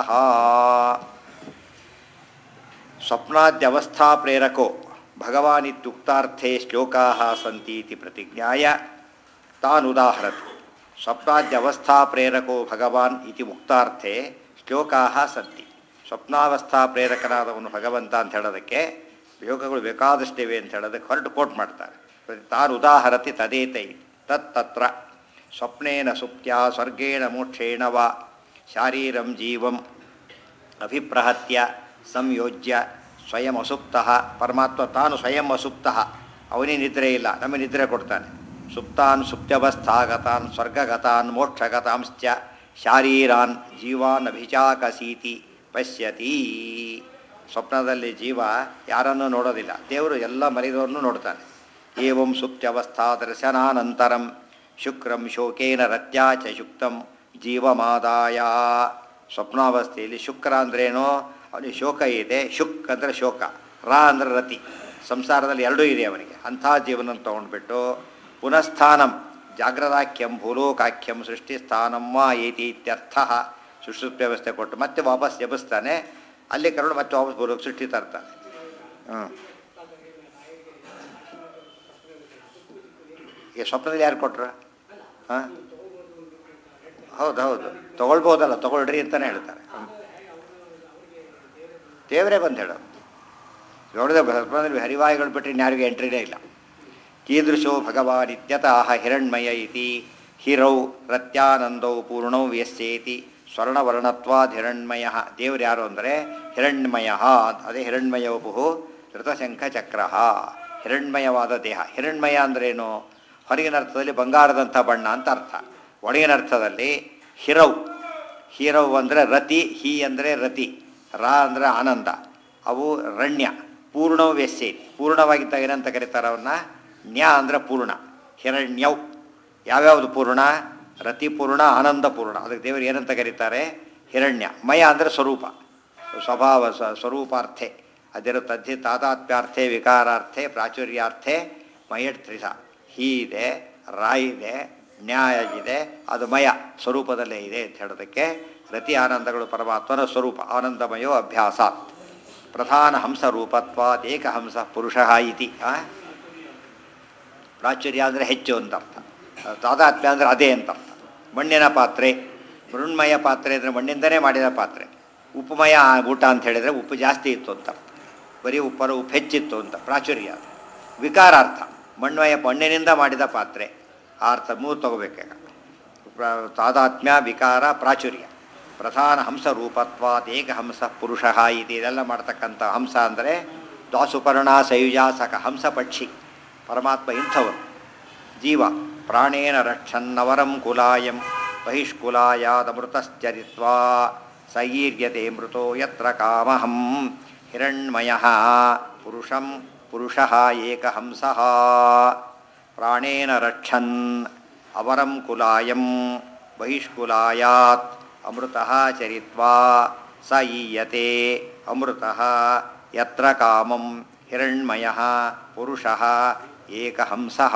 ಸ್ವಪ್ನಾದ್ಯವಸ್ಥಾ ಪ್ರೇರಕೋ ಭಗವಾನಿತ್ಯುಕ್ತಾರ್ಥೇ ಶ್ಲೋಕಾ ಸಂತೀತಿ ಪ್ರತಿಜ್ಞಾಯ ತಾನುದಾಹರತಿ ಸ್ವಪ್ನಾದ್ಯವಸ್ಥಾ ಪ್ರೇರಕೋ ಭಗವಾನ್ ಇತಿ ಉಕ್ತಾರ್ಥೆ ಶ್ಲೋಕಾ ಸಂತಿ ಸ್ವಪ್ನಾವಸ್ಥಾ ಪ್ರೇರಕನಾದವನು ಭಗವಂತ ಅಂತ ಹೇಳೋದಕ್ಕೆ ಯೋಗಗಳು ಬೇಕಾದಷ್ಟಿವೆ ಅಂತ ಹೇಳೋದಕ್ಕೆ ಹೊರಟು ಕೋಟ್ ಮಾಡ್ತಾರೆ ತಾನು ಉದಾಹರತಿ ತದೇತೈ ತತ್ತತ್ರ ಸ್ವಪ್ನೇನ ಸುಪ್ತ್ಯ ಸ್ವರ್ಗೇಣ ಮೋಕ್ಷೇಣ ವಾ ಶಾರೀರಂ ಜೀವಂ ಅಭಿಪ್ರಹತ್ಯ ಸಂಯೋಜ್ಯ ಸ್ವಯಂ ಅಸುಪ್ತ ಪರಮಾತ್ಮ ತಾನು ಸ್ವಯಂ ಅಸುಪ್ತ ಅವನೇ ನಿದ್ರೆ ಇಲ್ಲ ನಮಗೆ ನಿದ್ರೆ ಕೊಡ್ತಾನೆ ಸುಪ್ತಾನ್ ಸುಪ್ತ್ಯವಸ್ಥಾಗತಾನ್ ಸ್ವರ್ಗಗತಾನ್ ಮೋಕ್ಷಗತಾಂಶ್ಚ ಶಾರೀರಾನ್ ಜೀವಾನ್ ಅಭಿಚಾಕಸೀತಿ ಪಶ್ಯತಿ ಸ್ವಪ್ನದಲ್ಲಿ ಜೀವ ಯಾರನ್ನೂ ನೋಡೋದಿಲ್ಲ ದೇವರು ಎಲ್ಲ ಮರಿದವ್ರನ್ನೂ ನೋಡ್ತಾನೆ ಏವಂ ಸುಪ್ತ್ಯವಸ್ಥಾ ದರ್ಶನಾನಂತರಂ ಶುಕ್ರಂ ಶೋಕೇನ ರತ್ಯಾ ಚ ಶುಕ್ತಂ ಜೀವಮಾದಾಯ ಸ್ವಪ್ನಾವಸ್ಥೆಯಲ್ಲಿ ಶುಕ್ರ ಅಂದ್ರೇನು ಅವನಿಗೆ ಶೋಕ ಇದೆ ಶುಕ್ ಅಂದರೆ ಶೋಕ ರಾ ಅಂದರೆ ರತಿ ಸಂಸಾರದಲ್ಲಿ ಎರಡೂ ಇದೆ ಅವನಿಗೆ ಅಂಥ ಜೀವನ ತೊಗೊಂಡ್ಬಿಟ್ಟು ಪುನಃಸ್ಥಾನಂ ಜಾಗ್ರದಾಖ್ಯಂ ಭೂಲೋಕಾಖ್ಯಂ ಸೃಷ್ಟಿಸ್ಥಾನಂ ವಾ ಏತಿ ಇತ್ಯರ್ಥ ಸುಶ್ರುತ್ ವ್ಯವಸ್ಥೆ ಕೊಟ್ಟು ಮತ್ತೆ ವಾಪಸ್ ಎಬ್ಬಿಸ್ತಾನೆ ಅಲ್ಲಿ ಕರ್ಕೊಂಡು ಮತ್ತೆ ವಾಪಸ್ ಭೂಲೋಕ ಸೃಷ್ಟಿ ತರ್ತಾನೆ ಹ್ಞೂ ಈ ಸ್ವಪ್ನದಲ್ಲಿ ಯಾರು ಕೊಟ್ರು ಹಾಂ ಹೌದು ಹೌದು ತೊಗೊಳ್ಬೋದಲ್ಲ ತೊಗೊಳ್ರಿ ಅಂತಲೇ ಹೇಳ್ತಾರೆ ಹ್ಮ್. ದೇವರೇ ಬಂದು ಹೇಳೋದು ನೋಡಿದ್ರೆ ಸ್ವಪ್ನದಲ್ಲಿ ಹರಿವಾಯುಗಳು ಬಿಟ್ಟರೆ ಇನ್ಯಾರಿಗೂ ಎಂಟ್ರಿನೇ ಇಲ್ಲ ಕೀದೃಶೋ ಭಗವಾನ್ ಇತ್ಯತಃ ಹಿರಣ್ಮಯ ಇತಿ ಹಿರೌ ರತ್ಯಾನಂದೌ ಪೂರ್ಣೌ ವ್ಯಸ್ಯೇತಿ ಸ್ವರ್ಣವರ್ಣತ್ವಾದ್ ಹಿರಣ್ಮಯ ದೇವರು ಯಾರು ಅಂದರೆ ಹಿರಣ್ಮಯ ಅದೇ ಹಿರಣ್ಮಯ ವಪು ಋತಶಂಖ ಚಕ್ರ ಹಿರಣ್ಮಯವಾದ ದೇಹ ಹಿರಣ್ಮಯ ಅಂದ್ರೇನು ಹೊರಗಿನ ಅರ್ಥದಲ್ಲಿ ಬಂಗಾರದಂಥ ಬಣ್ಣ ಅಂತ ಅರ್ಥ ಒಳಗಿನ ಅರ್ಥದಲ್ಲಿ ಹಿರೌ ಹೀರವ್ ಅಂದರೆ ರತಿ ಹಿ ಅಂದರೆ ರತಿ ರಾ ಅಂದರೆ ಆನಂದ ಅವು ರಣ್ಯ ಪೂರ್ಣ ವ್ಯಸ್ಯೆ ಪೂರ್ಣವಾಗಿದ್ದಾಗ ಏನಂತ ಕರೀತಾರೆ ಅವನ್ನ ನ್ಯ ಅಂದರೆ ಪೂರ್ಣ ಹಿರಣ್ಯವ್ ಯಾವ್ಯಾವುದು ಪೂರ್ಣ ರತಿ ಪೂರ್ಣ ಆನಂದ ಪೂರ್ಣ ಅದಕ್ಕೆ ದೇವರು ಏನಂತ ಕರೀತಾರೆ ಹಿರಣ್ಯ ಮಯ ಅಂದರೆ ಸ್ವರೂಪ ಸ್ವಭಾವ ಸ ಸ್ವರೂಪಾರ್ಥೆ ಅದಿರು ತದ್ಧಿ ತಾತಾತ್ಮ್ಯಾರ್ಥೆ ವಿಕಾರಾರ್ಥೆ ಪ್ರಾಚುರ್ಯಾರ್ಥೆ ಮಯಟ್ ತ್ರಿಸ ಹೀ ಇದೆ ರಾ ಇದೆ ನ್ಯಾಯ ಇದೆ ಅದು ಮಯ ಸ್ವರೂಪದಲ್ಲೇ ಇದೆ ಅಂತ ಹೇಳೋದಕ್ಕೆ ರತಿ ಆನಂದಗಳು ಪರಮಾತ್ಮನ ಸ್ವರೂಪ ಆನಂದಮಯೋ ಅಭ್ಯಾಸ ಪ್ರಧಾನ ಹಂಸ ರೂಪತ್ವಾತ್ ಏಕಹಂಸ ಪುರುಷ ಇತಿ ಆ? ಪ್ರಾಚುರ್ಯ ಅಂದರೆ ಹೆಚ್ಚು ಅಂತ ಅರ್ಥ ತಾದಾತ್ಮ್ಯ ಅಂದರೆ ಅದೇ ಅಂತ ಅರ್ಥ ಮಣ್ಣಿನ ಪಾತ್ರೆ ಮೃಣ್ಮಯ ಪಾತ್ರೆ ಅಂದರೆ ಮಣ್ಣಿಂದನೇ ಮಾಡಿದ ಪಾತ್ರೆ ಉಪಮಯ ಊಟ ಅಂತ ಹೇಳಿದರೆ ಉಪ್ಪು ಜಾಸ್ತಿ ಇತ್ತು ಅಂತ ಅರ್ಥ ಬರೀ ಉಪ್ಪರ ಉಪ್ಪು ಹೆಚ್ಚಿತ್ತು ಅಂತ ಪ್ರಾಚುರ್ಯ ಅದು. ವಿಕಾರಾರ್ಥ ಮಣ್ಮಯ ಮಣ್ಣಿನಿಂದ ಮಾಡಿದ ಪಾತ್ರೆ ಆ ಅರ್ಥ ಮೂರು ತಗೋಬೇಕಾಗ ಪ್ರ- ತಾದಾತ್ಮ್ಯ ವಿಕಾರ ಪ್ರಾಚುರ್ಯ ಪ್ರಧಾನ ಹಂಸ ರೂಪತ್ವಾತ್ ಏಕ ಹಂಸ ಪುರುಷ ಇದೆ ಇದೆಲ್ಲ ಮಾಡ್ತಕ್ಕಂಥ ಹಂಸ ಅಂದರೆ ದ್ವಾಸುಪರ್ಣ ಸಯುಜಾಸಕ ಹಂಸ ಪಕ್ಷಿ ಪರಮಾತ್ಮ ಇಂಥವರು ಜೀವ ಪ್ರಾಣೇನ ರಕ್ಷನ್ನವರಂ ಕುಲಾಯಂ ಬಹಿಷ್ಕುಲಾಯಾದಮೃತಶ್ಚರಿತ್ವಾ ಸೈರ್ಯತೆ ಮೃತೋ ಯತ್ರ ಕಾಮಹಂ ಹಿರಣ್ಮಯ ಪುರುಷಂ ಪುರುಷ ಏಕಹಂಸ ಪ್ರಾಣೇನ ರಕ್ಷನ್ ಅವರಂ ಕುಲಾಯಂ ಬಹಿಷ್ಕುಲಾಯಾತ್ ಅಮೃತಃ ಚರಿತ್ವಾ ಸ ಈಯತೆ ಅಮೃತಃ ಯತ್ರ ಕಾಮಂ ಹಿರಣ್ಮಯಃ ಪುರುಷಃ ಏಕಹಂಸಃ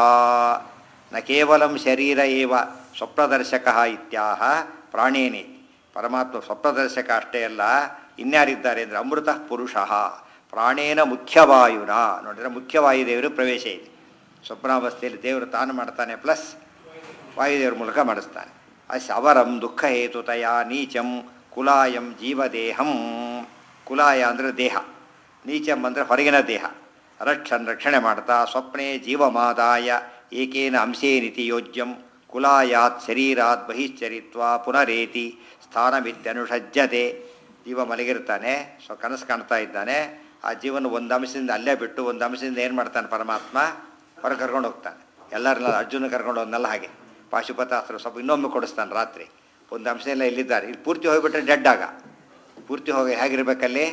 ನ ಕೇವಲಂ ಶರೀರ ಏವ ಸ್ವಪ್ನದರ್ಶಕ ಇತ್ಯಾಹ ಪ್ರಾಣೇನಿ ಪರಮಾತ್ಮ ಸ್ವಪ್ನದರ್ಶಕ ಅಷ್ಟೇ ಅಲ್ಲ ಇನ್ಯಾರಿದ್ದಾರೆ ಅಂದರೆ ಅಮೃತ ಪುರುಷ ಪ್ರಾಣೇನ ಮುಖ್ಯವಾಯುನ ನೋಡಿದರೆ ಮುಖ್ಯವಾಯುದೇವರು ಪ್ರವೇಶ ಇದೆ ಸ್ವಪ್ನಾವಸ್ಥೆಯಲ್ಲಿ ದೇವರು ತಾನು ಮಾಡ್ತಾನೆ ಪ್ಲಸ್ ವಾಯುದೇವರ ಮೂಲಕ ಮಾಡಿಸ್ತಾನೆ ಅಸ್ ಅವರಂ ದುಃಖ ಹೇತುತಯ ನೀಚಂ ಕುಲಾಯಂ ಜೀವದೇಹಂ ಕುಲಾಯ ಅಂದರೆ ದೇಹ ನೀಚಂ ಅಂದರೆ ಹೊರಗಿನ ದೇಹ ರಕ್ಷನ್ ರಕ್ಷಣೆ ಮಾಡ್ತಾ ಸ್ವಪ್ನೆ ಜೀವಮಾದಾಯ ಏಕೇನ ಅಂಶೇನಿತಿ ಯೋಜ್ಯಂ ಕುಲಾಯಾತ್ ಶರೀರಾತ್ ಬಹಿಶ್ಚರಿತ್ವ ಪುನರೇತಿ ಸ್ಥಾನವಿತ್ಯನುಷಜ್ಯತೆ ಜೀವ ಮಲಗಿರ್ತಾನೆ ಸೊ ಕನಸು ಕಾಣ್ತಾ ಇದ್ದಾನೆ ಆ ಜೀವನ ಒಂದು ಅಂಶದಿಂದ ಅಲ್ಲೇ ಬಿಟ್ಟು ಒಂದು ಅಂಶದಿಂದ ಏನು ಮಾಡ್ತಾನೆ ಪರಮಾತ್ಮ ಹೊರಗೆ ಕರ್ಕೊಂಡು ಹೋಗ್ತಾನೆ ಎಲ್ಲರನ್ನ ಅರ್ಜುನ ಕರ್ಕೊಂಡು ಹೋದ್ನಲ್ಲ ಹಾಗೆ ಪಾಶುಪತಾಸ್ತ್ರ ಸ್ವಲ್ಪ ಇನ್ನೊಮ್ಮೆ ಕೊಡಿಸ್ತಾನೆ ರಾತ್ರಿ ಒಂದು ಅಂಶನೆಲ್ಲ ಇಲ್ಲಿದ್ದಾರೆ ಇಲ್ಲಿ ಪೂರ್ತಿ ಹೋಗಿಬಿಟ್ರೆ ಡೆಡ್ ಆಗ ಪೂರ್ತಿ ಹೋಗಿ ಹೇಗಿರ್ಬೇಕಲ್ಲಿ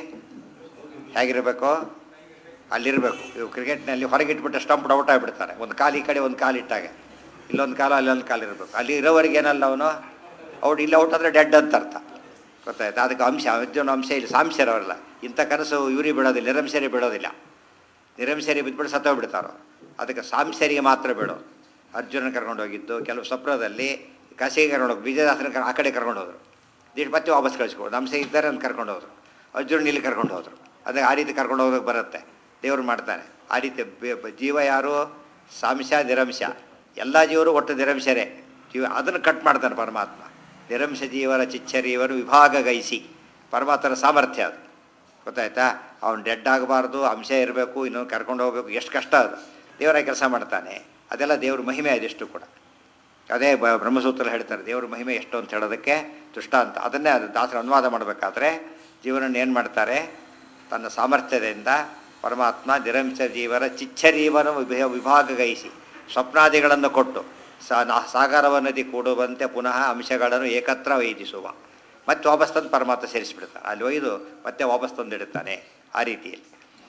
ಹೇಗಿರಬೇಕು ಅಲ್ಲಿರಬೇಕು ಇವು ಕ್ರಿಕೆಟ್ನಲ್ಲಿ ಹೊರಗಿಟ್ಬಿಟ್ಟು ಸ್ಟಂಪ್ ಔಟ್ ಆಗಿಬಿಡ್ತಾರೆ ಒಂದು ಕಾಲು ಈ ಕಡೆ ಒಂದು ಕಾಲು ಇಟ್ಟಾಗ ಇಲ್ಲೊಂದು ಕಾಲು ಅಲ್ಲೊಂದು ಕಾಲು ಇರಬೇಕು ಅಲ್ಲಿ ಇರೋವರೆಗೆ ಏನಲ್ಲ ಅವನು ಔಟ್ ಇಲ್ಲಿ ಔಟ್ ಆದರೆ ಡೆಡ್ ಅಂತ ಅರ್ಥ ಗೊತ್ತಾಯ್ತು ಅದಕ್ಕೆ ಅಂಶ ಅರ್ಜುನ ಅಂಶ ಇಲ್ಲಿ ಸಾಂಶರವರಲ್ಲ ಇಂಥ ಕನಸು ಇವ್ರಿಗೆ ಬಿಡೋದಿಲ್ಲ ನಿರಂಶರಿ ಬಿಡೋದಿಲ್ಲ ನಿರಂಶರಿ ಬಿದ್ದುಬಿಟ್ಟು ಸತ್ತೋಗ್ಬಿಡ್ತಾರೋ ಅದಕ್ಕೆ ಸಾಂಶರಿಗೆ ಮಾತ್ರ ಬಿಡೋದು ಅರ್ಜುನ ಕರ್ಕೊಂಡು ಹೋಗಿದ್ದು ಕೆಲವು ಸ್ವಪ್ನದಲ್ಲಿ ಕಾಸಿಗೆ ಕರ್ಕೊಂಡು ಹೋಗಿ ವಿಜಯದಾಸನ ಕರ್ ಆ ಕಡೆ ಕರ್ಕೊಂಡು ಹೋದರು ದಿಟ್ಟು ಮತ್ತೆ ವಾಪಸ್ ಕಳಿಸ್ಕೊಡೋದು ಅಂಶ ಇದ್ದಾರೆ ಅಂತ ಕರ್ಕೊಂಡು ಹೋದರು ಅರ್ಜುನ ಇಲ್ಲಿ ಕರ್ಕೊಂಡು ಹೋದರು ಅದಕ್ಕೆ ಆ ರೀತಿ ಕರ್ಕೊಂಡು ಹೋಗೋಕೆ ಬರುತ್ತೆ ದೇವರು ಮಾಡ್ತಾನೆ ಆ ರೀತಿ ಬೆ- ಬ- ಜೀವ ಯಾರು ಸಾಂಶ ನಿರಂಶ ಎಲ್ಲ ಜೀವರು ಒಟ್ಟು ನಿರಂಶರೇ ಜೀವ ಅದನ್ನು ಕಟ್ ಮಾಡ್ತಾನೆ ಪರಮಾತ್ಮ ನಿರಂಶ ಜೀವರ ಚಿಚ್ಚರಿಯವರು ವಿಭಾಗ ಗೈಸಿ ಪರಮಾತ್ಮನ ಸಾಮರ್ಥ್ಯ ಅದು ಗೊತ್ತಾಯ್ತಾ ಅವ್ನು ಡೆಡ್ ಆಗಬಾರ್ದು ಅಂಶ ಇರಬೇಕು ಇನ್ನೊಂದು ಕರ್ಕೊಂಡು ಹೋಗ್ಬೇಕು ಎಷ್ಟು ಕಷ್ಟ ಅದು ದೇವರ ಕೆಲಸ ಮಾಡ್ತಾನೆ ಅದೆಲ್ಲ ದೇವ್ರ ಮಹಿಮೆ ಅದೆಷ್ಟು ಕೂಡ ಅದೇ ಬ ಬ್ರಹ್ಮಸೂತ್ರ ಹೇಳ್ತಾರೆ ದೇವ್ರ ಮಹಿಮೆ ಎಷ್ಟು ಅಂತ ಹೇಳೋದಕ್ಕೆ ದುಷ್ಟ ಅಂತ ಅದನ್ನೇ ಅದು ದಾಸರು ಅನುವಾದ ಮಾಡಬೇಕಾದ್ರೆ ಜೀವನ ಏನು ಮಾಡ್ತಾರೆ ತನ್ನ ಸಾಮರ್ಥ್ಯದಿಂದ ಪರಮಾತ್ಮ ನಿರಂಶ ಜೀವನ ಚಿಚ್ಚರೀವನ ವಿಭ ವಿಭಾಗಗೈಸಿ ಸ್ವಪ್ನಾದಿಗಳನ್ನು ಕೊಟ್ಟು ಸಾ ನಾ- ಸಾಗರವ ನದಿ ಕೂಡುವಂತೆ ಪುನಃ ಅಂಶಗಳನ್ನು ಏಕತ್ರ ವೈದಿಸುವ ಮತ್ತೆ ವಾಪಸ್ ತಂದು ಪರಮಾತ್ಮ ಸೇರಿಸಿಬಿಡ್ತಾನೆ ಅಲ್ಲಿ ಒಯ್ದು ಮತ್ತೆ ವಾಪಸ್ ತಂದಿಡುತ್ತಾನೆ ಆ ರೀತಿಯಲ್ಲಿ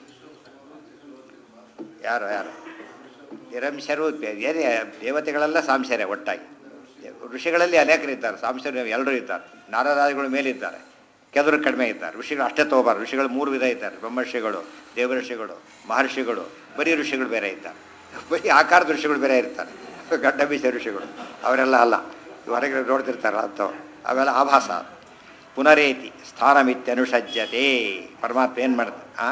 ಯಾರು ಯಾರು ನಿರಂಶರು ಏನೇ ದೇವತೆಗಳೆಲ್ಲ ಸಾಂಶರೇ ಒಟ್ಟಾಗಿ ಋಷಿಗಳಲ್ಲಿ ಅನೇಕರಿದ್ದಾರೆ ಸಾಂಶರು ಎಲ್ಲರೂ ಇದ್ದಾರೆ ನಾರದಾದಿಗಳು ಮೇಲಿದ್ದಾರೆ ಕೆಲವರು ಕಡಿಮೆ ಇದ್ದಾರೆ ಋಷಿಗಳು ಅಷ್ಟೇ ತಗೋಬಾರ್ದು ಋಷಿಗಳು ಮೂರು ವಿಧ ಇದ್ದಾರೆ ಬ್ರಹ್ಮರ್ಷಿಗಳು ದೇವಋಷಿಗಳು ಮಹರ್ಷಿಗಳು ಬರೀ ಋಷಿಗಳು ಬೇರೆ ಇದ್ದಾರೆ ಬರೀ ಆಕಾರದ ಋಷಿಗಳು ಬೇರೆ ಇರ್ತಾರೆ ಗಡ್ಡ ಬೀಸ ಋಷಿಗಳು ಅವರೆಲ್ಲ ಅಲ್ಲ ಹೊರಗಡೆ ನೋಡ್ತಿರ್ತಾರಲ್ಲ ಅಂಥವ್ರು ಅವೆಲ್ಲ ಆಭಾಸ ಪುನರೇತಿ ಸ್ಥಾನಮಿತ್ಯನುಷಜ್ಯತೆ ಪರಮಾತ್ಮ ಏನು ಮಾಡ್ತಾರೆ ಆ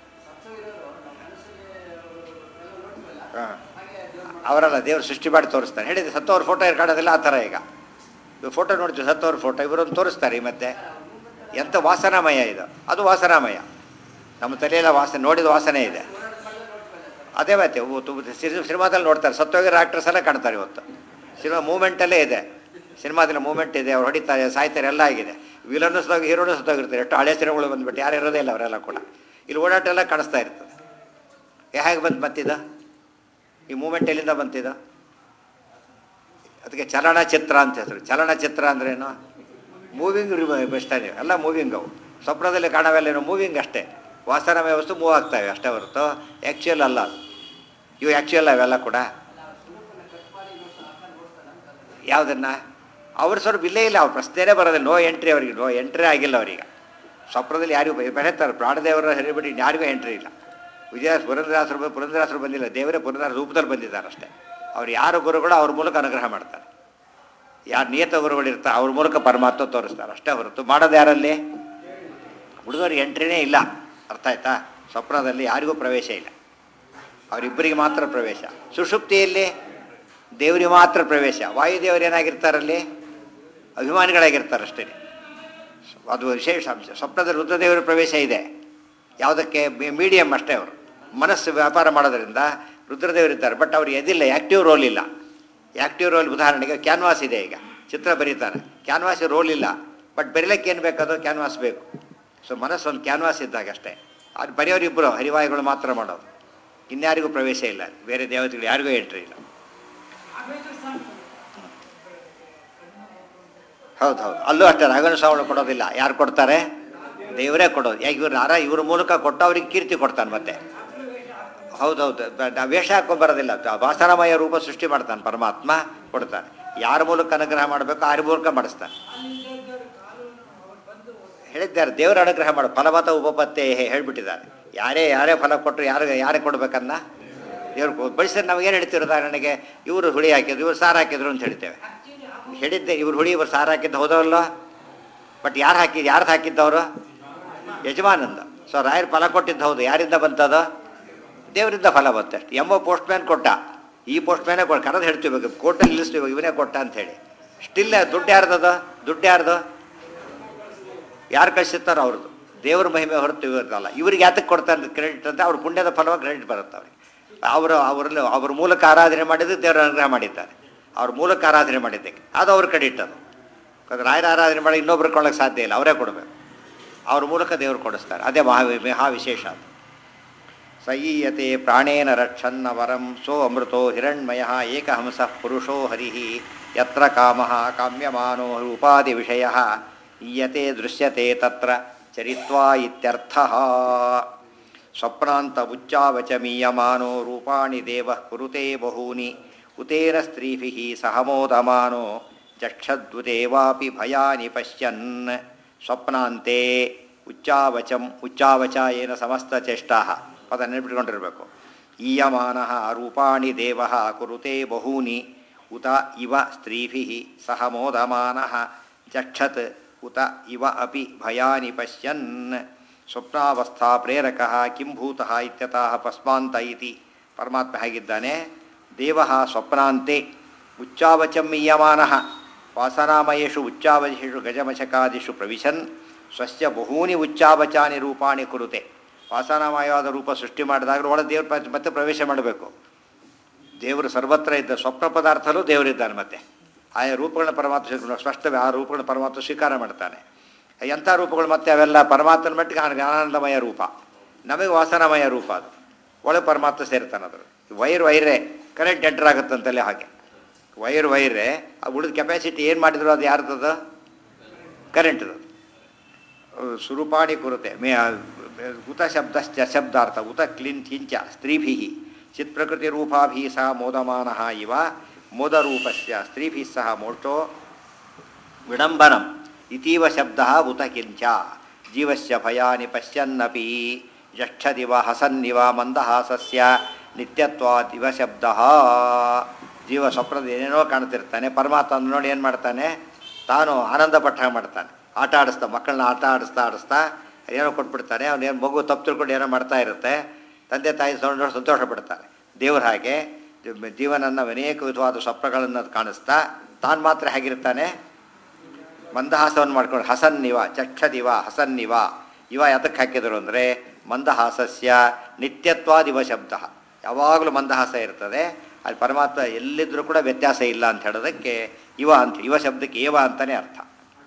ಹಾಂ ಅವರಲ್ಲ ದೇವರು ಸೃಷ್ಟಿ ಮಾಡಿ ತೋರಿಸ್ತಾರೆ ಹೇಳಿದ್ರೆ ಸತ್ತವ್ರ ಫೋಟೋ ಕಾಣೋದಿಲ್ಲ ಆ ಥರ ಈಗ ಇವಾಗ ಫೋಟೋ ನೋಡ್ತೀವಿ ಸತ್ತವ್ರ ಫೋಟೋ ಇವರೊಂದು ತೋರಿಸ್ತಾರೆ ಈ ಮತ್ತೆ ಎಂಥ ವಾಸನಾಮಯ ಇದು ಅದು ವಾಸನಾಮಯ ನಮ್ಮ ತಲೆಯೆಲ್ಲ ವಾಸನೆ ನೋಡಿದ ವಾಸನೆ ಇದೆ ಅದೇ ಮತ್ತೆ ಉ- ತು- ಸಿ- ಸಿನಿಮಾದಲ್ಲಿ ನೋಡ್ತಾರೆ ಸತ್ತೋಗಿರೋ ಆಕ್ಟ್ರಸ್ ಎಲ್ಲ ಕಾಣ್ತಾರೆ ಇವತ್ತು ಸಿನಿಮಾ ಮೂಮೆಂಟಲ್ಲೇ ಇದೆ ಸಿನಿಮಾದಲ್ಲಿ ಮೂಮೆಂಟ್ ಇದೆ ಅವ್ರು ಹೊಡಿತಾರೆ ಸಾಯ್ತಾರೆ ಎಲ್ಲ ಆಗಿದೆ ವಿಲನ್ನು ಸತ್ತೋಗಿ ಹೀರೋನು ಸತ್ತೋಗಿರ್ತಾರೆ ಎಷ್ಟು ಹಳೆ ಸಿನಿಮಾಗಳು ಬಂದ್ಬಿಟ್ಟು ಯಾರು ಇರೋದೇ ಇಲ್ಲ ಅವರೆಲ್ಲ ಕೂಡ ಇಲ್ಲಿ ಓಡಾಟ ಎಲ್ಲ ಕಾಣಿಸ್ತಾ ಇರ್ತದೆ ಏ, ಹೇಗೆ ಬಂತು ಮತ್ತಿದ ಈ ಮೂಮೆಂಟ್ ಎಲ್ಲಿಂದ ಬಂತಿದ ಅದಕ್ಕೆ ಚಲನಚಿತ್ರ ಅಂತ ಹೆಸರು ಚಲನಚಿತ್ರ ಅಂದ್ರೇನು ಮೂವಿಂಗ್ ಬೆಸ್ಟ್ ನೀವು ಎಲ್ಲ ಮೂವಿಂಗ್ ಅವು ಸ್ವಪ್ನದಲ್ಲಿ ಕಾಣವೆಲ್ಲೇನು ಮೂವಿಂಗ್ ಅಷ್ಟೇ ವಾಸನಮಯ ವಸ್ತು ಮೂವ್ ಆಗ್ತವೆ ಅಷ್ಟೇ ಹೊರತು ಆ್ಯಕ್ಚುಯಲ್ ಅಲ್ಲ ಅದು ಇವು ಆ್ಯಕ್ಚುಯಲ್ ಅವೆಲ್ಲ ಕೂಡ ಯಾವುದನ್ನು ಅವ್ರು ಸ್ವಲ್ಪ ಇಲ್ಲೇ ಇಲ್ಲ ಅವ್ರ ಪ್ರಶ್ನೆನೇ ಬರೋದಿಲ್ಲ ನೋ ಎಂಟ್ರಿ ಅವರಿಗೆ ನೋ ಎಂಟ್ರಿ ಆಗಿಲ್ಲ ಅವರಿಗೆ ಸ್ವಪ್ನದಲ್ಲಿ ಯಾರಿಗೂ ಬೆಳೆತಾರೆ ಪ್ರಾಣದೇವರ ಹರಿಬಿಡಿ ಯಾರಿಗೂ ಎಂಟ್ರಿ ಇಲ್ಲ ವಿಜಯ ಪುರಂದರಾಸರು ಬ- ಪುರಂದರಾಸರು ಬಂದಿಲ್ಲ ದೇವರೇ ಪುರಂದರ ರೂಪದಲ್ಲಿ ಬಂದಿದ್ದಾರೆ ಅಷ್ಟೇ ಅವ್ರು ಯಾರು ಗುರುಗಳು ಅವ್ರ ಮೂಲಕ ಅನುಗ್ರಹ ಮಾಡ್ತಾರೆ ಯಾರು ನಿಯತ ಗುರುಗಳು ಇರ್ತಾರೆ ಅವ್ರ ಮೂಲಕ ಪರಮಾತ್ಮ ತೋರಿಸ್ತಾರೆ ಅಷ್ಟೇ ಹೊರತು ಮಾಡೋದು ಯಾರಲ್ಲಿ ಹುಡುಗರಿಗೆ ಎಂಟ್ರಿನೇ ಇಲ್ಲ ಅರ್ಥ ಆಯ್ತಾ ಸ್ವಪ್ನದಲ್ಲಿ ಯಾರಿಗೂ ಪ್ರವೇಶ ಇಲ್ಲ ಅವರಿಬ್ಬರಿಗೆ ಮಾತ್ರ ಪ್ರವೇಶ ಸುಷುಪ್ತಿಯಲ್ಲಿ ದೇವರಿಗೆ ಮಾತ್ರ ಪ್ರವೇಶ ವಾಯುದೇವರು ಏನಾಗಿರ್ತಾರಲ್ಲಿ ಅಭಿಮಾನಿಗಳಾಗಿರ್ತಾರೆ ಅಷ್ಟೇ ಅದು ವಿಶೇಷ ಅಂಶ ಸ್ವಪ್ನದ ರುದ್ರದೇವರ ಪ್ರವೇಶ ಇದೆ ಯಾವುದಕ್ಕೆ ಮೀಡಿಯಮ್ ಅಷ್ಟೇ ಅವರು ಮನಸ್ಸು ವ್ಯಾಪಾರ ಮಾಡೋದ್ರಿಂದ ರುದ್ರದೇವರಿದ್ದಾರೆ ಬಟ್ ಅವ್ರಿಗೆ ಎದಿಲ್ಲ ಆ್ಯಕ್ಟಿವ್ ರೋಲ್ ಇಲ್ಲ ಆ್ಯಕ್ಟಿವ್ ರೋಲ್ ಉದಾಹರಣೆಗೆ ಕ್ಯಾನ್ವಾಸ್ ಇದೆ ಈಗ ಚಿತ್ರ ಬರೀತಾರೆ ಕ್ಯಾನ್ವಾಸ್ ರೋಲ್ ಇಲ್ಲ ಬಟ್ ಬರೀಲಿಕ್ಕೆ ಏನು ಬೇಕದು ಕ್ಯಾನ್ವಾಸ್ ಬೇಕು ಸೊ ಮನಸ್ಸು ಒಂದು ಕ್ಯಾನ್ವಾಸ್ ಇದ್ದಾಗ ಅಷ್ಟೇ ಅದು ಬರೆಯೋರಿಬ್ಬರು ಹರಿವಾಯುಗಳು ಮಾತ್ರ ಮಾಡೋದು ಇನ್ಯಾರಿಗೂ ಪ್ರವೇಶ ಇಲ್ಲ ಬೇರೆ ದೇವತೆಗಳು ಯಾರಿಗೂ ಎಂಟ್ರಿ ಇಲ್ಲ ಹೌದು ಹೌದು ಅಲ್ಲೂ ಅಷ್ಟೇ ರಾಘವನ ಶ್ರಾವಣ ಕೊಡೋದಿಲ್ಲ ಯಾರು ಕೊಡ್ತಾರೆ ದೇವರೇ ಕೊಡೋದು ಯಾಕೆ ಇವ್ರು ನಾರ ಇವ್ರ ಮೂಲಕ ಕೊಟ್ಟು ಅವ್ರಿಗೆ ಕೀರ್ತಿ ಕೊಡ್ತಾನೆ ಮತ್ತೆ ಹೌದೌದು ಬ- ನ- ವೇಷ ಹಾಕೊಂಡು ಬರೋದಿಲ್ಲ ತ- ವಾಸನಮಯ ರೂಪ ಸೃಷ್ಟಿ ಮಾಡ್ತಾನೆ ಪರಮಾತ್ಮ ಕೊಡ್ತಾನೆ ಯಾರ ಮೂಲಕ ಅನುಗ್ರಹ ಮಾಡಬೇಕು ಆರ ಮೂಲಕ ಮಾಡಿಸ್ತಾನೆ ಹೇಳಿದ್ದಾರೆ ದೇವರ ಅನುಗ್ರಹ ಮಾಡು ಫಲವತ ಉಪಪತ್ತೆ ಹೇಳ್ಬಿಟ್ಟಿದ್ದಾರೆ ಯಾರೇ ಯಾರೇ ಫಲ ಕೊಟ್ಟರು ಯಾರು ಯಾರೇ ಕೊಡ್ಬೇಕನ್ನ ದೇವ್ರು ಬಡಿಸಿದ್ರೆ ನಾವೇನು ಹೇಳ್ತೀವಿ ಉದಾಹರಣೆಗೆ ಇವರು ಹುಳಿ ಹಾಕಿದ್ರು ಇವ್ರು ಸಾರು ಹಾಕಿದ್ರು ಅಂತ ಹೇಳ್ತೇವೆ ಹೇಳಿದ್ದೆ ಇವ್ರು ಹುಳಿ ಇವ್ರು ಸಾರು ಹಾಕಿದ್ದು ಹೌದಲ್ಲ ಬಟ್ ಯಾರು ಹಾಕಿದ್ದು ಯಾರ್ದು ಹಾಕಿದ್ದವರು ಯಜಮಾನಂದ ಸೊ ರಾಯರು ಫಲ ಕೊಟ್ಟಿದ್ದು ಹೌದು ಯಾರಿಂದ ಬಂತದು ದೇವರಿಂದ ಫಲ ಬಂತಷ್ಟು ಎಂಬ ಪೋಸ್ಟ್ ಮ್ಯಾನ್ ಕೊಟ್ಟ ಈ ಪೋಸ್ಟ್ ಮ್ಯಾನೇ ಕೊಟ್ಟು ಕರೆದು ಹೇಳ್ತೀವಿ ಕೋರ್ಟಲ್ಲಿ ನಿಲ್ಲಿಸ್ತೀವಿ ಇವನೇ ಕೊಟ್ಟ ಅಂಥೇಳಿ ಸ್ಟಿಲ್ ದುಡ್ಡು ಯಾರ್ದದು ದುಡ್ಡು ಯಾರ್ದು ಯಾರು ಕಳಿಸಿರ್ತಾರೋ ಅವ್ರದ್ದು ದೇವ್ರ ಮಹಿಮೆ ಹೊರತು ಇವ್ರದ್ದಲ್ಲ ಇವ್ರಿಗೆ ಯಾತಕ್ಕೆ ಕೊಡ್ತಾರೆ ಕ್ರೆಡಿಟ್ ಅಂತ ಅವ್ರ ಪುಣ್ಯದ ಫಲವಾಗಿ ಕ್ರೆಡಿಟ್ ಬರುತ್ತೆ ಅವ್ರಿಗೆ ಅವರು ಅವರಲ್ಲಿ ಅವ್ರ ಮೂಲಕ ಆರಾಧನೆ ಮಾಡಿದ್ದು ದೇವರ ಅನುಗ್ರಹ ಮಾಡಿದ್ದಾರೆ ಅವ್ರ ಮೂಲಕ ಆರಾಧನೆ ಮಾಡಿದ್ದಕ್ಕೆ ಅದು ಅವ್ರ ಕ್ರೆಡಿಟ್ ಅದು ಯಾಕಂದ್ರೆ ರಾಯರ ಆರಾಧನೆ ಮಾಡಿ ಇನ್ನೊಬ್ರು ಕೊಳ್ಳೋಕೆ ಸಾಧ್ಯ ಇಲ್ಲ ಅವರೇ ಕೊಡಬೇಕು ಅವ್ರ ಮೂಲಕ ದೇವರು ಕೊಡಿಸ್ತಾರೆ ಅದೇ ಮಹಾ ಮಹಾ ವಿಶೇಷ ಅದು ಸಯೀಯತೆ ಪ್ರಾಣೇನ ರಕ್ಷನ್ನ ವರಂ ಸೋ ಅಮೃತೋ ಹಿರಣ್ಮಯ ಏಕಹಂಸ ಪುರುಷೋ ಹರಿ ಯತ್ರ ಕಾಮ ಕಾಮ್ಯಮಾನೋ ಉಪಾಧಿ ವಿಷಯ ಈಯತೆ ದೃಶ್ಯತೆ ತತ್ರ ಚರಿತ್ವಾ ಇತ್ಯರ್ಥ ಸ್ವಪ್ನಾಂತ ಉಚ್ಚಾವಚಮೀಯಮಾನೋ ರೂಪಾಣಿ ದೇವ ಕುರುತೆ ಬಹೂನಿ ಉತೇನ ಸ್ತ್ರೀಭಿ ಸಹ ಮೋದಮಾನೋ ಜಕ್ಷದ್ವುದೇವಾಪಿ ಭಯಾನಿ ಪಶ್ಯನ್ ಸ್ವಪ್ನಾಂತೆ ಉಚ್ಚಾವಚಂ ಉಚ್ಚಾವಚ ಏನ ಸಮಸ್ತ ಚೇಷ್ಟಾ ಪದ ನೆನಪಿಟ್ಕೊಂಡಿರಬೇಕು ಈಯಮಾನ ರೂಪಾಣಿ ದೇವ ಕುರುತೆ ಬಹೂನಿ ಉತ ಇವ ಸ್ತ್ರೀಭಿ ಸಹ ಮೋದಮಾನ ಜಕ್ಷತ್ ಉತ ಇವ ಅಪಿ ಭಯಾನಿ ಪಶ್ಯನ್ ಸ್ವಪ್ನಾವಸ್ಥಾ ಪ್ರೇರಕ ಕಿಂ ಭೂತಃ ಇತ್ಯತಃ ಪಸ್ಮಾಂತ ಇತಿ ಪರಮಾತ್ಮ ಹೇಗಿದ್ದಾನೆ ದೇವ ಸ್ವಪ್ನಾಂತೆ ಉಚ್ಚಾವಚಮೀಯಮಾನ ವಾಸನಾಮಯೇಷು ಉಚ್ಚಾವಚೇಷು ಗಜಮಶಕಾದಿಷು ಪ್ರವಿಶನ್ ಸ್ವಸ್ಯ ಬಹೂನಿ ಉಚ್ಚಾವಚಾನಿ ರೂಪಾಣಿ ಕುರುತೆ ವಾಸನಾಮಯವಾದ ರೂಪ ಸೃಷ್ಟಿ ಮಾಡಿದಾಗ ಒಳ ದೇವ್ರ ಪ- ಮತ್ತೆ ಪ್ರವೇಶ ಮಾಡಬೇಕು ದೇವರು ಸರ್ವತ್ರ ಇದ್ದ ಸ್ವಪ್ನ ಪದಾರ್ಥಲೂ ದೇವರಿದ್ದಾನೆ ಮತ್ತೆ ಆಯಾ ರೂಪಗಳನ್ನ ಪರಮಾತ್ಮ ಸ್ವೀಕಾರ ಸ್ಪಷ್ಟವೇ ಆ ರೂಪಗಳನ್ನ ಪರಮಾತ್ಮ ಸ್ವೀಕಾರ ಮಾಡ್ತಾನೆ ಎಂಥ ರೂಪಗಳು ಮತ್ತೆ ಅವೆಲ್ಲ ಪರಮಾತ್ಮನ ಮಟ್ಟಿಗೆ ಆ ಜ್ಞಾನಾನಂದಮಯ ರೂಪ ನಮಗೆ ವಾಸನಾಮಯ ರೂಪ ಅದು ಒಳಗೆ ಪರಮಾತ್ಮ ಸೇರ್ತಾನೆ ಅದ್ರ ವೈರ್ ವೈರೇ ಕರೆಂಟ್ ಎಂಟರ್ ಆಗುತ್ತಂತಲೇ ಹಾಗೆ ವೈರ್ ವೈರೇ ಆ ಉಳಿದ ಕೆಪಾಸಿಟಿ ಏನು ಮಾಡಿದ್ರು ಅದು ಯಾರ್ದದು ಕರೆಂಟ್ದು ಸ್ವರೂಪಾಣಿ ಕುರುತೆ ಮೇ ಉತ ಶಬ್ದಶ್ಚ ಶಬ್ದಾರ್ಥ ಉತ ಕ್ಲಿನ್ ಕಿಂಚ ಸ್ತ್ರೀಭಿ ಚಿತ್ಪ್ರಕೃತಿರೂಪಾಭಿ ಸಹ ಮೋದಮಾನ ಇವ ಮೋದರೂಪಸ್ಯ ಸ್ತ್ರೀಭಿ ಸಹ ಮೋಕ್ಷೋ ವಿಡಂಬನಂ ಇತೀವ ಶಬ್ದ ಉತ ಕಿಂಚ ಜೀವಸ್ಯ ಭಯಾನಿ ಪಶ್ಯನ್ನಪಿ ಯಕ್ಷದಿವ ಹಸನ್ನಿವ ಮಂದಹಾಸಸ್ಯ ನಿತ್ಯತ್ವಾದಿವ ಶಬ್ದ ಜೀವ ಸ್ವಪ್ನದ ಏನೇನೋ ಕಾಣ್ತಿರ್ತಾನೆ ಪರಮಾತ್ಮ ನೋಡಿ ಏನು ಮಾಡ್ತಾನೆ ತಾನು ಆನಂದ ಪಟ್ಟ ಮಾಡ್ತಾನೆ ಆಟ ಆಡಿಸ್ತಾ ಮಕ್ಕಳನ್ನ ಆಟ ಆಡಿಸ್ತಾ ಆಡಿಸ್ತಾ ಏನೋ ಕೊಟ್ಬಿಡ್ತಾನೆ ಅವನೇನು ಮಗು ತಪ್ಪು ತಿಳ್ಕೊಂಡು ಏನೋ ಮಾಡ್ತಾ ಇರುತ್ತೆ ತಂದೆ ತಾಯಿ ನೋಡಿ ಸಂತೋಷ ಪಡ್ತಾರೆ ದೇವ್ರ ಹಾಗೆ ಜೀವನನ್ನು ಅನೇಕ ವಿಧವಾದ ಸ್ವಪ್ನಗಳನ್ನು ಕಾಣಿಸ್ತಾ ತಾನು ಮಾತ್ರ ಹೇಗಿರ್ತಾನೆ ಮಂದಹಾಸವನ್ನು ಮಾಡ್ಕೊಂಡು ಹಸನ್ನಿವ ಚಕ್ಷದಿವ ಹಸನ್ನಿವ ಇವ ಯಾತಕ್ಕೆ ಹಾಕಿದರು ಅಂದರೆ ಮಂದಹಾಸಸ್ಯ ನಿತ್ಯತ್ವಾದಿವ ಶಬ್ದ ಯಾವಾಗಲೂ ಮಂದಹಾಸ ಇರ್ತದೆ ಅಲ್ಲಿ ಪರಮಾತ್ಮ ಎಲ್ಲಿದ್ದರೂ ಕೂಡ ವ್ಯತ್ಯಾಸ ಇಲ್ಲ ಅಂತ ಹೇಳೋದಕ್ಕೆ ಇವ ಅಂತ ಇವ ಶಬ್ದಕ್ಕೆ ಏವ ಅಂತಲೇ ಅರ್ಥ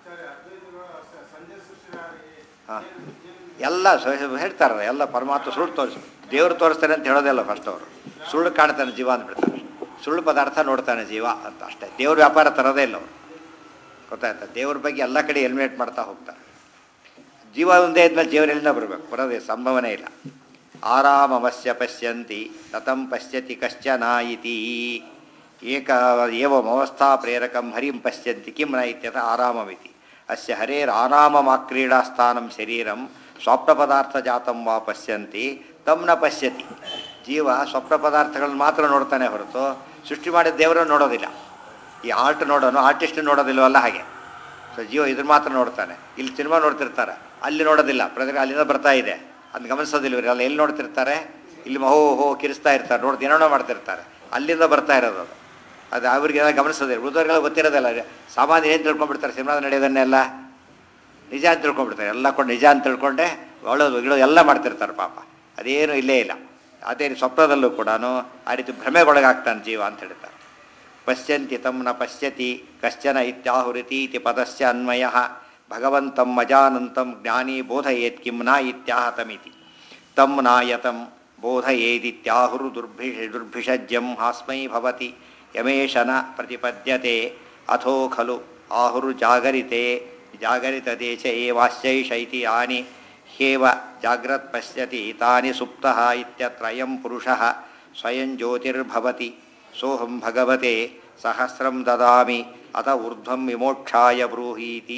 ಹಾಂ ಎಲ್ಲ ಸ- ಹೇಳ್ತಾರೆ ಎಲ್ಲ ಪರಮಾತ್ಮ ಸುಳ್ಳು ತೋರಿಸು ದೇವರು ತೋರಿಸ್ತಾನೆ ಅಂತ ಹೇಳೋದಿಲ್ಲ ಫಸ್ಟ್ ಅವರು ಸುಳ್ಳು ಕಾಣ್ತಾನೆ ಜೀವ ಅಂದ್ಬಿಡ್ತಾರೆ ಸುಳ್ಳು ಪದಾರ್ಥ ನೋಡ್ತಾನೆ ಜೀವ ಅಂತ ಅಷ್ಟೇ ದೇವ್ರ ವ್ಯಾಪಾರ ತರೋದೇ ಇಲ್ಲ ಅವರು ಗೊತ್ತಾಯ್ತಾ ದೇವ್ರ ಬಗ್ಗೆ ಎಲ್ಲ ಕಡೆ ಎಲಿಮಿನೇಟ್ ಮಾಡ್ತಾ ಹೋಗ್ತಾರೆ ಜೀವ ಒಂದೇ ಇದ್ಮೇಲೆ ದೇವರೆಲ್ಲ ಬರಬೇಕು ಬರೋದೇ ಸಂಭವನೆ ಇಲ್ಲ ಆರಾಮವಶ್ಯ ಪಶ್ಯಂತಿ ತತಂ ಪಶ್ಯತಿ ಕಶ್ಚನ ಇತಿ ಏಕ ಏವಮವಸ್ಥಾ ಪ್ರೇರಕಂ ಹರಿಂ ಪಶ್ಯಂತಿ ಕಿಂ ನ ಇತ್ಯತ ಆರಾಮಮಿತಿ ಅಸ್ಯ ಹರೇರಾರಾಮಮಾಕ್ರೀಡಾಸ್ಥಾನಂ ಶರೀರಂ ಸ್ವಪ್ನ ಪದಾರ್ಥ ಜಾತಂ ವಾ ಪಶ್ಯಂತಿ ತಮ್ ನ ಪಶ್ಯತಿ ಜೀವ ಸ್ವಪ್ನ ಪದಾರ್ಥಗಳನ್ನ ಮಾತ್ರ ನೋಡ್ತಾನೆ ಹೊರತು ಸೃಷ್ಟಿ ಮಾಡಿದ ದೇವರನ್ನು ನೋಡೋದಿಲ್ಲ ಈ ಆರ್ಟ್ ನೋಡೋನು ಆರ್ಟಿಸ್ಟ್ ನೋಡೋದಿಲ್ವಲ್ಲ ಹಾಗೆ ಸೊ ಜೀವ ಇದ್ರ ಮಾತ್ರ ನೋಡ್ತಾನೆ ಇಲ್ಲಿ ಸಿನಿಮಾ ನೋಡ್ತಿರ್ತಾರೆ ಅಲ್ಲಿ ನೋಡೋದಿಲ್ಲ ಪ್ರತಿ ಅಲ್ಲಿಂದ ಬರ್ತಾ ಇದೆ ಅದನ್ನ ಗಮನಿಸೋದಿಲ್ಲ ಇವರೆಲ್ಲ ಎಲ್ಲಿ ನೋಡ್ತಿರ್ತಾರೆ ಇಲ್ಲಿ ಹೋ ಹೋ ಕಿರಿಸ್ತಾ ಇರ್ತಾರೆ ನೋಡ್ದು ಏನೋ ಮಾಡ್ತಿರ್ತಾರೆ ಅಲ್ಲಿಂದ ಬರ್ತಾ ಇರೋದು ಅದು ಅದು ಅವ್ರಿಗೆಲ್ಲ ಗಮನಿಸೋದಿಲ್ಲ ಉಳಿದವ್ರಿಗೆಲ್ಲ ಗೊತ್ತಿರೋದಿಲ್ಲ ಸಾಮಾನ್ಯ ಏನು ತಿಳ್ಕೊಂಡ್ಬಿಡ್ತಾರೆ ಸಿನಿಮಾದ ನಡೆಯೋದನ್ನೆಲ್ಲ ನಿಜ ಅಂತ ತಿಳ್ಕೊಂಡ್ಬಿಡ್ತಾರೆ ಎಲ್ಲ ಕೊಂಡು ನಿಜ ಅಂತ ತಿಳ್ಕೊಂಡೆ ಒಳ್ಳೋದು ಗಿಡೋದು ಎಲ್ಲ ಮಾಡ್ತಿರ್ತಾರೆ ಪಾಪ ಅದೇನು ಇಲ್ಲೇ ಇಲ್ಲ ಅದೇ ಸ್ವಪ್ನದಲ್ಲೂ ಕೂಡ ಆ ರೀತಿ ಭ್ರಮೆಗೊಳಗಾಗ್ತಾನೆ ಜೀವ ಅಂತ ಹೇಳ್ತಾರೆ ಪಶ್ಯಂತಿ ತಂ ನ ಪಶ್ಯತಿ ಕಶ್ಚನ ಇತ್ಯಾಹುರಿತೀತಿ ಪದಸ್ಯ ಅನ್ವಯ ಭಗವಂತಂ ಅಜಾನಂತಂ ಜ್ಞಾನಿ ಬೋಧಯೇತ್ ಕಿಂ ನ ಇತ್ಯಾಹತಮಿತಿ ತಂ ನಾಯತಂ ಬೋಧಯೇದಿತ್ಯಾಹುರು ದುರ್ಭಿಷ ದುರ್ಭಿಷಜ್ಯಂ ಹಾಸ್ಮೈ ಭವತಿ ಯಮೇಶನ ಪ್ರತಿಪದ್ಯತೆ ಅಥೋ ಖಲು ಆಹುರು ಜಾಗರಿತೆ ಜಾಗರಿತದೇಶ ಏವಾಶ್ಯೈಷೈತಿ ಯಾನಿ ಹ್ಯೇವ ಜಾಗ್ರತ್ ಪಶ್ಯತಿ ತಾನಿ ಸುಪ್ತಃ ಇತ್ಯತ್ರಯಂ ಪುರುಷಃ ಸ್ವಯಂ ಜ್ಯೋತಿರ್ಭವತಿ ಸೋಹಂ ಭಗವತೆ ಸಹಸ್ರಂ ದದಾಮಿ ಅತ ಊರ್ಧ್ವಂ ವಿಮೋಕ್ಷಾಯ ಬ್ರೂಹೀತಿ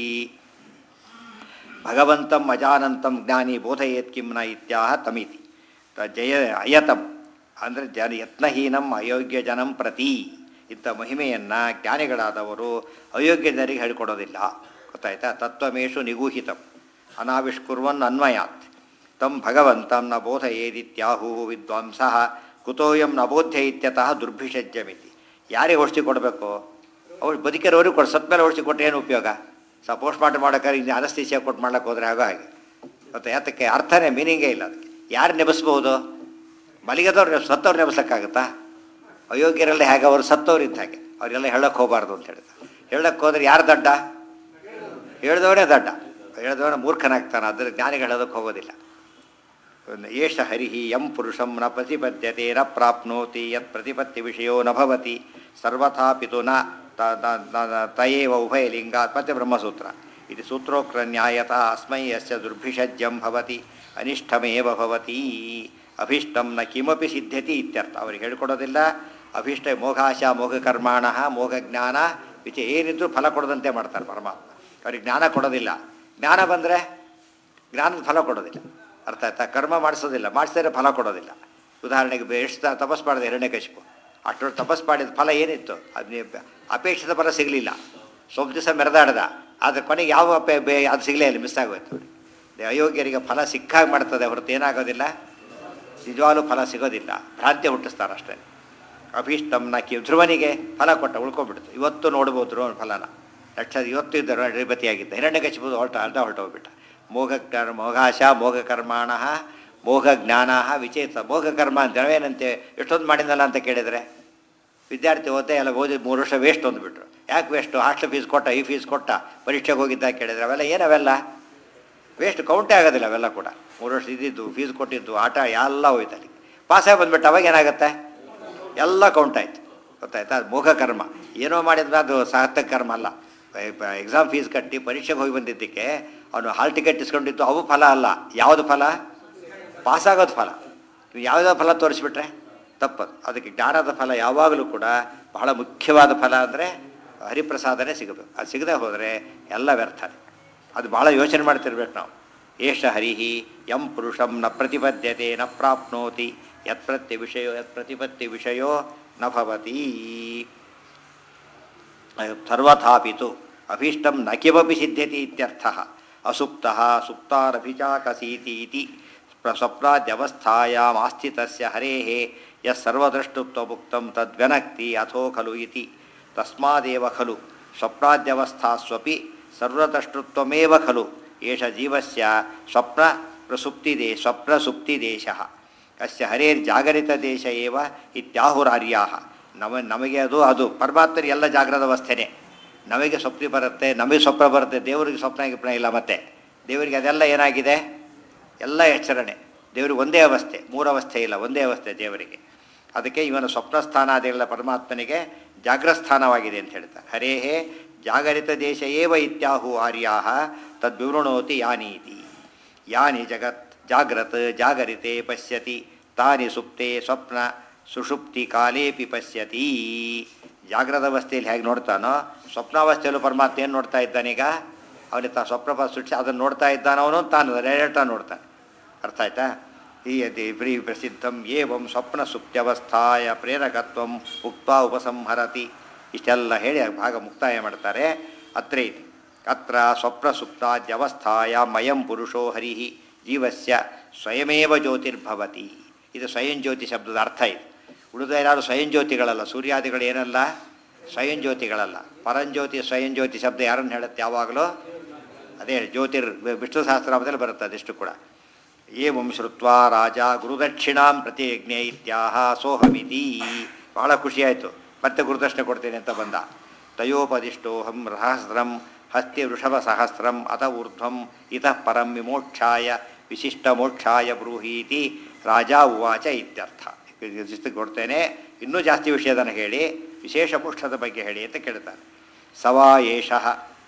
ಭಗವಂತಂ ಅಜಾನಂತಂ ಜ್ಞಾನಿ ಬೋಧಯೇತ್ ಕಿಂನ ಇತ್ಯಾಹ ತಮಿತಿ ತ ಜಯ ಅಯತಂ ಅಂದರೆ ಜನ ಯತ್ನಹೀನಂ ಅಯೋಗ್ಯ ಜನಂ ಪ್ರತಿ ಇಂಥ ಮಹಿಮೆಯನ್ನು ಜ್ಞಾನಿಗಳಾದವರು ಅಯೋಗ್ಯ ಜನರಿಗೆ ಹೇಳಿಕೊಡೋದಿಲ್ಲ ಗೊತ್ತಾಯ್ತಾ ತತ್ವಮೇಶು ನಿಗೂಹಿತಂ ಅನಾವಿಷ್ಕುರ್ವನ್ ಅನ್ವಯಾತ್ ತಂ ಭಗವಂತಂ ನ ಬೋಧಯೇದಿತ್ಯಾಹು ವಿದ್ವಾಂಸಃ ಕುತೋಯಂ ನ ಬೋಧ್ಯ ಇತ್ಯತಃ ದುರ್ಭಿಷಜ್ಯಮಿತಿ ಯಾರಿಗೆ ಔಷಧಿ ಕೊಡಬೇಕು ಅವ್ರು ಬದುಕಿರೋರಿಗೆ ಕೊಡು ಸತ್ ಮೇಲೆ ಔಷಧಿ ಕೊಟ್ಟರೆ ಏನು ಉಪಯೋಗ ಸ ಪೋಸ್ಟ್ ಮಾರ್ಟಮ್ ಮಾಡೋಕ್ಕಾದ್ರೆ ಇನ್ನು ಅನಸ್ತೀಸಿಯಾ ಕೊಟ್ಟು ಮಾಡ್ಲಿಕ್ಕೆ ಹೋದ್ರೆ ಆಗೋ ಹಾಗೆ ಮತ್ತು ಯಾತಕ್ಕೆ ಅರ್ಥನೇ ಮೀನಿಂಗೇ ಇಲ್ಲ ಅದಕ್ಕೆ ಯಾರು ನೆಬಸ್ಬೋದು ಮಲಗಿದವ್ರು ಸತ್ತವ್ರು ನೆಬಸಕ್ಕಾಗುತ್ತಾ ಅಯೋಗ್ಯರೆಲ್ಲ ಹೇಗೆ ಅವರು ಸತ್ತವ್ರು ಇದ್ದ ಹಾಗೆ ಅವರೆಲ್ಲ ಹೇಳಕ್ಕೆ ಹೋಗಬಾರ್ದು ಅಂತ ಹೇಳ್ತಾರೆ ಹೇಳಕ್ಕೆ ಹೋದ್ರೆ ಯಾರು ದಡ್ಡ ಹೇಳಿದವನೇ ದಡ್ಡ ಹೇಳಿದವನ ಮೂರ್ಖನಾಗ್ತಾನೆ ಅದ್ರ ಜ್ಞಾನಿಗಳು ಹೇಳೋದಕ್ಕೆ ಹೋಗೋದಿಲ್ಲ ಏಷ ಹರಿ ಯಂ ಪುರುಷಂ ನ ಪ್ರತಿಪದ್ಯತೆ ನ ಪ್ರಾಪ್ನೋತಿ ಯತ್ ಪ್ರತಿಪತ್ತಿ ವಿಷಯೋ ನ ಭವತಿ ಸರ್ವಥಾ ಪಿತು ನ ತ- ತ- ತ- ತಯೇವ ಉಭಯಲಿಂಗಾತ್ ಮತ್ತೆ ಬ್ರಹ್ಮಸೂತ್ರ ಇದು ಸೂತ್ರೋಕ್ತ ನ್ಯಾಯತ ಅಸ್ಮೈ ಯಸ್ಯ ದುರ್ಭಿಷಜ್ಯಂ ಭವತಿ ಅನಿಷ್ಟಮೇವ ಭವತಿ ಅಭಿಷ್ಟಂ ನ ಕಿಮಪಿ ಸಿದ್ಧತಿ ಇತ್ಯರ್ಥ ಅವ್ರಿಗೆ ಹೇಳ್ಕೊಡೋದಿಲ್ಲ ಅಭಿಷ್ಟ ಮೋಘಾಶ ಮೋಘ ಕರ್ಮಾಣ ಮೋಘ ಜ್ಞಾನ ವಿಚ ಏನಿದ್ರು ಫಲ ಕೊಡದಂತೆ ಮಾಡ್ತಾರೆ ಪರಮಾತ್ಮ ಅವ್ರಿಗೆ ಜ್ಞಾನ ಕೊಡೋದಿಲ್ಲ ಜ್ಞಾನ ಬಂದರೆ ಜ್ಞಾನದ ಫಲ ಕೊಡೋದಿಲ್ಲ ಅರ್ಥ ಆಯ್ತಾ ಕರ್ಮ ಮಾಡಿಸೋದಿಲ್ಲ ಮಾಡಿಸಿದ್ರೆ ಫಲ ಕೊಡೋದಿಲ್ಲ ಉದಾಹರಣೆಗೆ ಬೆ- ಎಷ್ಟು ತ- ತಪಸ್ ಮಾಡಿದೆ ಹಿರಣ್ಯಕಶಿಪು ಅಷ್ಟು ತಪಸ್ ಮಾಡಿದ ಫಲ ಏನಿತ್ತು ಅದು ಅಪೇಕ್ಷಿತ ಫಲ ಸಿಗಲಿಲ್ಲ ಸ್ವಲ್ಪ ದಿವಸ ಮೆರೆದಾಡ್ದ ಆದರೆ ಕೊನೆಗೆ ಯಾವ ಅಪೇ ಬೇ ಅದು ಸಿಗಲೇ ಇಲ್ಲ ಮಿಸ್ ಆಗೋಯ್ತು ಅವ್ರಿಗೆ. ಅಯೋಗ್ಯರಿಗೆ ಫಲ ಸಿಕ್ಕಾಗಿ ಮಾಡ್ತದೆ ಹೊರತು ಏನಾಗೋದಿಲ್ಲ ನಿಜವಾಗ್ಲೂ ಫಲ ಸಿಗೋದಿಲ್ಲ ಭ್ರಾಂತಿ ಹುಟ್ಟಿಸ್ತಾರೆ ಅಷ್ಟೇ ಅಭೀಷ್ಟಂನ ಕಿ ಧ್ರುವನಿಗೆ ಫಲ ಕೊಟ್ಟ ಉಳ್ಕೊಂಡ್ಬಿಡ್ತು ಇವತ್ತು ನೋಡ್ಬೋದು ಧ್ರುವ ಫಲನ ಲಕ್ಷ ಇವತ್ತು ಇದ್ದರು ಅಧಿಪತಿಯಾಗಿದ್ದ ಹಿರಣ್ಯಕಶಿಪು ಹೊರಟ ಅರ್ಧ ಹೊರಟೋಗ್ಬಿಟ್ಟ ಮೋಘ ಕರ್ ಮೋಘಾಶ ಮೋಘ ಕರ್ಮಾಣ ಮೋಘ ಜ್ಞಾನ ವಿಚೇತ ಮೋಘ ಕರ್ಮ ಅಂತ ನಾವೇನಂತೆ ಎಷ್ಟೊಂದು ಮಾಡಿದ್ನಲ್ಲ ಅಂತ ಕೇಳಿದರೆ ವಿದ್ಯಾರ್ಥಿ ಓದ್ದೆ ಎಲ್ಲ ಓದಿ ಮೂರು ವರ್ಷ ವೇಸ್ಟ್ ಅಂದ್ಬಿಟ್ರು ಯಾಕೆ ವೇಸ್ಟು ಹಾಸ್ಟೆಲ್ ಫೀಸ್ ಕೊಟ್ಟ ಈ ಫೀಸ್ ಕೊಟ್ಟ ಪರೀಕ್ಷೆಗೆ ಹೋಗಿದ್ದ ಕೇಳಿದ್ರೆ ಅವೆಲ್ಲ ಏನವೆಲ್ಲ ವೇಸ್ಟ್ ಕೌಂಟೇ ಆಗೋದಿಲ್ಲ ಅವೆಲ್ಲ ಕೂಡ ಮೂರು ವರ್ಷ ಇದ್ದಿದ್ದು ಫೀಸ್ ಕೊಟ್ಟಿದ್ದು ಆಟ ಎಲ್ಲ ಹೋಯ್ತು ಅಲ್ಲಿ ಪಾಸಾಗಿ ಬಂದ್ಬಿಟ್ಟು ಅವಾಗ ಏನಾಗುತ್ತೆ ಎಲ್ಲ ಕೌಂಟ್ ಆಯ್ತು ಗೊತ್ತಾಯ್ತಾ ಅದು ಮೋಘ ಕರ್ಮ ಏನೋ ಮಾಡಿದ್ರೆ ಅದು ಸಾರ್ಥಕ ಕರ್ಮ ಅಲ್ಲ ಎಕ್ಸಾಮ್ ಫೀಸ್ ಕಟ್ಟಿ ಪರೀಕ್ಷೆಗೆ ಹೋಗಿ ಬಂದಿದ್ದಕ್ಕೆ ಅವನು ಹಾಲ್ ಟಿಕೆಟ್ ಇಸ್ಕೊಂಡಿದ್ದು ಅವು ಫಲ ಅಲ್ಲ ಯಾವುದು ಫಲ ಪಾಸಾಗೋದು ಫಲ ನೀವು ಯಾವುದೋ ಫಲ ತೋರಿಸ್ಬಿಟ್ರೆ ತಪ್ಪದು ಅದಕ್ಕೆ ಜ್ಞಾನದ ಫಲ ಯಾವಾಗಲೂ ಕೂಡ ಬಹಳ ಮುಖ್ಯವಾದ ಫಲ ಅಂದರೆ ಹರಿಪ್ರಸಾದನೇ ಸಿಗಬೇಕು ಅದು ಸಿಗದೆ ಹೋದರೆ ಎಲ್ಲ ವ್ಯರ್ಥನೆ ಅದು ಭಾಳ ಯೋಚನೆ ಮಾಡ್ತಿರ್ಬೇಕು ನಾವು ಏಷ ಹರಿಹಿ ಯಂ ಪುರುಷಂ ನ ಪ್ರತಿಪದ್ಯತೆ ನ ಪ್ರಾಪ್ನೋತಿ ಯತ್ ಪ್ರತ್ಯ ವಿಷಯೋ ಯತ್ ಪ್ರತಿಪತ್ತಿ ವಿಷಯೋ ನ ಭವತಿ ಸರ್ವಥಾಪಿತು ಅಭೀಷ್ಟಂ ನ ಕಿಮಪಿ ಸಿದ್ಧ್ಯತಿ ಇತ್ಯರ್ಥ ಅಸುಪ್ತ ಸುಪ್ತಾರಭಿಚಾಕಸೀತಿ ಇತಿ ಸ್ವಪ್ನಾದ್ಯವಸ್ಥಾಯಾಮಾಸ್ಥಿತಸ್ಯ ಹರೇಃ ಯಸ್ಸರ್ವದೃಷ್ಟುತ್ವಮುಕ್ತಂ ತದ್ವ್ಯನಕ್ತಿ ಅಥೋ ಖಲು ಇತಿ ತಸ್ಮಾದೇವ ಖಲು ಸ್ವಪ್ನಾದ್ಯವಸ್ಥಾಸ್ವಪಿ ಸರ್ವದೃಷ್ಟುತ್ವಮೇವ ಖಲು ಏಷ ಜೀವಸ್ಯ ಸ್ವಪ್ನ ಪ್ರಸುಪ್ತಿದೇ ಸ್ವಪ್ನಸುಪ್ತಿದೇಶಃ ಅಸ್ಯ ಹರೇರ್ಜಾಗರಿತದೇಶ ಏವ ಇತ್ಯಾಹುರಾರ್ಯಾಹ ನಮ ನಮಗೆ ಅದು ಅದು ಪರಮಾತ್ಮರಿಗೆ ಎಲ್ಲ ಜಾಗ್ರದ ಅವಸ್ಥೆನೇ ನಮಗೆ ಸ್ವಪ್ನ ಬರುತ್ತೆ ನಮಗೆ ಸ್ವಪ್ನ ಬರುತ್ತೆ ದೇವರಿಗೆ ಸ್ವಪ್ನ ಗಿಪ್ನ ಇಲ್ಲ ಮತ್ತೆ ದೇವರಿಗೆ ಅದೆಲ್ಲ ಏನಾಗಿದೆ ಎಲ್ಲ ಎಚ್ಚರಣೆ ದೇವರಿಗೆ ಒಂದೇ ಅವಸ್ಥೆ ಮೂರು ಅವಸ್ಥೆ ಇಲ್ಲ ಒಂದೇ ಅವಸ್ಥೆ ದೇವರಿಗೆ ಅದಕ್ಕೆ ಇವನ ಸ್ವಪ್ನ ಸ್ಥಾನಾದಿಗಳ ಪರಮಾತ್ಮನಿಗೆ ಜಾಗ್ರಸ್ಥಾನವಾಗಿದೆ ಅಂತ ಹೇಳ್ತಾರೆ ಹರೇಹೇ ಜಾಗರಿತ ದೇಶ ಏವ ಇತ್ಯಾಹು ಆರ್ಯಾ ತದ್ವಿವೃಣೋತಿ ಯಾನೀತಿ ಯಾನಿ ಜಗತ್ ಜಾಗ್ರತ್ ಜಾಗರಿತೆ ಪಶ್ಯತಿ ತಾನಿ ಸುಪ್ತೆ ಸ್ವಪ್ನ ಸುಷುಪ್ತಿ ಕಾಲೇಪಿ ಪಶ್ಯತಿ ಜಾಗ್ರದ ಅವಸ್ಥೆಯಲ್ಲಿ ಹೇಗೆ ನೋಡ್ತಾನೋ ಸ್ವಪ್ನಾವಸ್ಥೆಯಲ್ಲೂ ಪರಮಾತ್ಮ ಏನು ನೋಡ್ತಾ ಇದ್ದಾನೀಗ ಅವನಿಗೆ ತಾ ಸ್ವಪ್ನ ಸೃಷ್ಟಿ ಅದನ್ನು ನೋಡ್ತಾ ಇದ್ದಾನ ಅವನು ತಾನು ಡೈರೆಕ್ಟಾಗಿ ನೋಡ್ತಾನೆ ಅರ್ಥ ಆಯ್ತಾ ಹೀಯತೆ ಪ್ರೀ ಪ್ರಸಿದ್ಧಂ ಏವಂ ಸ್ವಪ್ನ ಸುಪ್ತ್ಯವಸ್ಥಾಯ ಪ್ರೇರಕತ್ವಂ ಉಕ್ತ ಉಪಸಂಹರತಿ ಇಷ್ಟೆಲ್ಲ ಹೇಳಿ ಆ ಭಾಗ ಮುಕ್ತಾಯ ಮಾಡ್ತಾರೆ ಅತ್ರ ಇದೆ ಅತ್ರ ಸ್ವಪ್ನ ಸುಪ್ತಾದ್ಯವಸ್ಥಾಯ ಮಯಂ ಪುರುಷೋ ಹರಿ ಜೀವಸ್ಯ ಸ್ವಯಮೇವ ಜ್ಯೋತಿರ್ಭವತಿ ಇದು ಸ್ವಯಂ ಜ್ಯೋತಿ ಶಬ್ದದ ಅರ್ಥ ಇದೆ ಉಳಿದ ಯಾರು ಸ್ವಯಂ ಜ್ಯೋತಿಗಳಲ್ಲ ಸೂರ್ಯಾದಿಗಳು ಏನಲ್ಲ ಸ್ವಯಂ ಜ್ಯೋತಿಗಳಲ್ಲ ಪರಂಜ್ಯೋತಿ ಸ್ವಯಂ ಜ್ಯೋತಿ ಶಬ್ದ ಯಾರನ್ನು ಹೇಳುತ್ತೆ ಯಾವಾಗಲೂ ಅದೇ ಜ್ಯೋತಿರ್ ವಿಷ್ಣು ಸಹಸ್ರಾಮದಲ್ಲಿ ಬರುತ್ತೆ ಅದೆಷ್ಟು ಕೂಡ ಏವಂ ಶ್ರುತ್ವ ರಾಜ ಗುರುದಕ್ಷಿಣಾಂ ಪ್ರತಿಜ್ಞೆ ಇತ್ಯಾಹ ಸೋಹಮಿತಿ ಭಾಳ ಖುಷಿಯಾಯಿತು ಮತ್ತೆ ಗುರುದಕ್ಷಿಣೆ ಕೊಡ್ತೇನೆ ಅಂತ ಬಂದ ತಯೋಪದಿಷ್ಟೋಹಂ ಸಹಸ್ರಂ ಹಸ್ತಿ ವೃಷಭ ಸಹಸ್ರಂ ಅತ ಊರ್ಧ್ವಂ ಇತಃ ಪರಂ ವಿಮೋಕ್ಷಾಯ ವಿಶಿಷ್ಟ ಮೋಕ್ಷಾಯ ಬ್ರೂಹೀತಿ ರಾಜ ಉವಾಚ ಇತ್ಯರ್ಥ ಇಷ್ಟು ಕೊಡ್ತೇನೆ ಇನ್ನೂ ಜಾಸ್ತಿ ವಿಷಯದನ್ನು ಹೇಳಿ ವಿಶೇಷ ಮೋಕ್ಷದ ಬಗ್ಗೆ ಹೇಳಿ ಅಂತ ಕೇಳ್ತಾರೆ ಸವಾ ಏಷಃ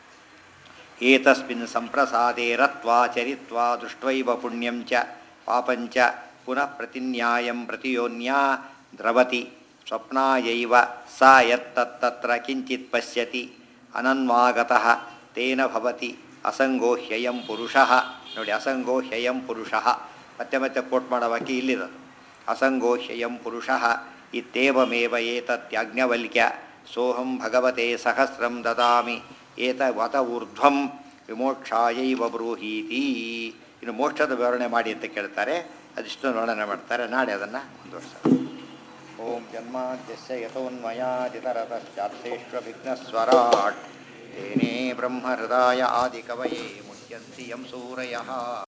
ಏತಸ್ಮಿನ್ ಸಂಪ್ರಸಾದೆ ರತ್ವಾ ಚರಿತ್ವಾ ದೃಷ್ಟ್ವೈವ ಪುಣ್ಯಂ ಚ ಪಾಪಂಚ ಪುನಃ ಪ್ರತಿನ್ಯಾಯಂ ಪ್ರತಿಯೋನ್ಯಾ ದ್ರವತಿ ಸ್ವಪ್ನಾಯೈವ ಸ ಯತ್ತತ್ತತ್ರ ಕಿಂಚಿತ್ ಪಶ್ಯತಿ ಅನನ್ವಾಗತಃ ತೇನ ಭವತಿ ಅಸಂಗೋಹ್ಯಯಂ ಪುರುಷಃ ನೋಡಿ ಅಸಂಗೋಹ್ಯಯಂ ಪುರುಷಃ ಮತ್ತೆ ಮತ್ತೆ ಕೋಟ್ ಮಾಡೋ ವಾಕ್ಯ ಇಲ್ಲಿರೋದು ಅಸಂಗೋಹ್ಯಯಂ ಪುರುಷಃ ಇತ್ಯೇವಮೇವ ಏತತ್ಯಾಜ್ಞವಲ್ಕ್ಯ ಸೋಹಂ ಭಗವತೆ ಸಹಸ್ರಂ ದದಾಮಿ ಏತ ವತ ಊರ್ಧ್ವಂ ವಿಮೋಕ್ಷಾಯೈವ ಬ್ರೂಹೀತಿ ಇನ್ನು ಮೋಕ್ಷದ ವಿವರಣೆ ಮಾಡಿ ಅಂತ ಕೇಳ್ತಾರೆ ಅದಿಷ್ಟು ವರ್ಣನೆ ಮಾಡ್ತಾರೆ ನಾಳೆ ಅದನ್ನು ಮುಂದುವರ್ಸ್ತಾರೆ ಓಂ ಜನ್ಮಾದ್ಯಸ್ಯ ಯತೋನ್ಮಯಾದಿತರತಶ್ಚಾರ್ಥೇಷ್ವವಿಘ್ನಸ್ವರಾಟ್ ತೇನೇ ಬ್ರಹ್ಮಹೃದಾಯ ಆದಿಕವಯೇ ಮುಹ್ಯಂತಿ ಯಂ ಸೂರಯಃ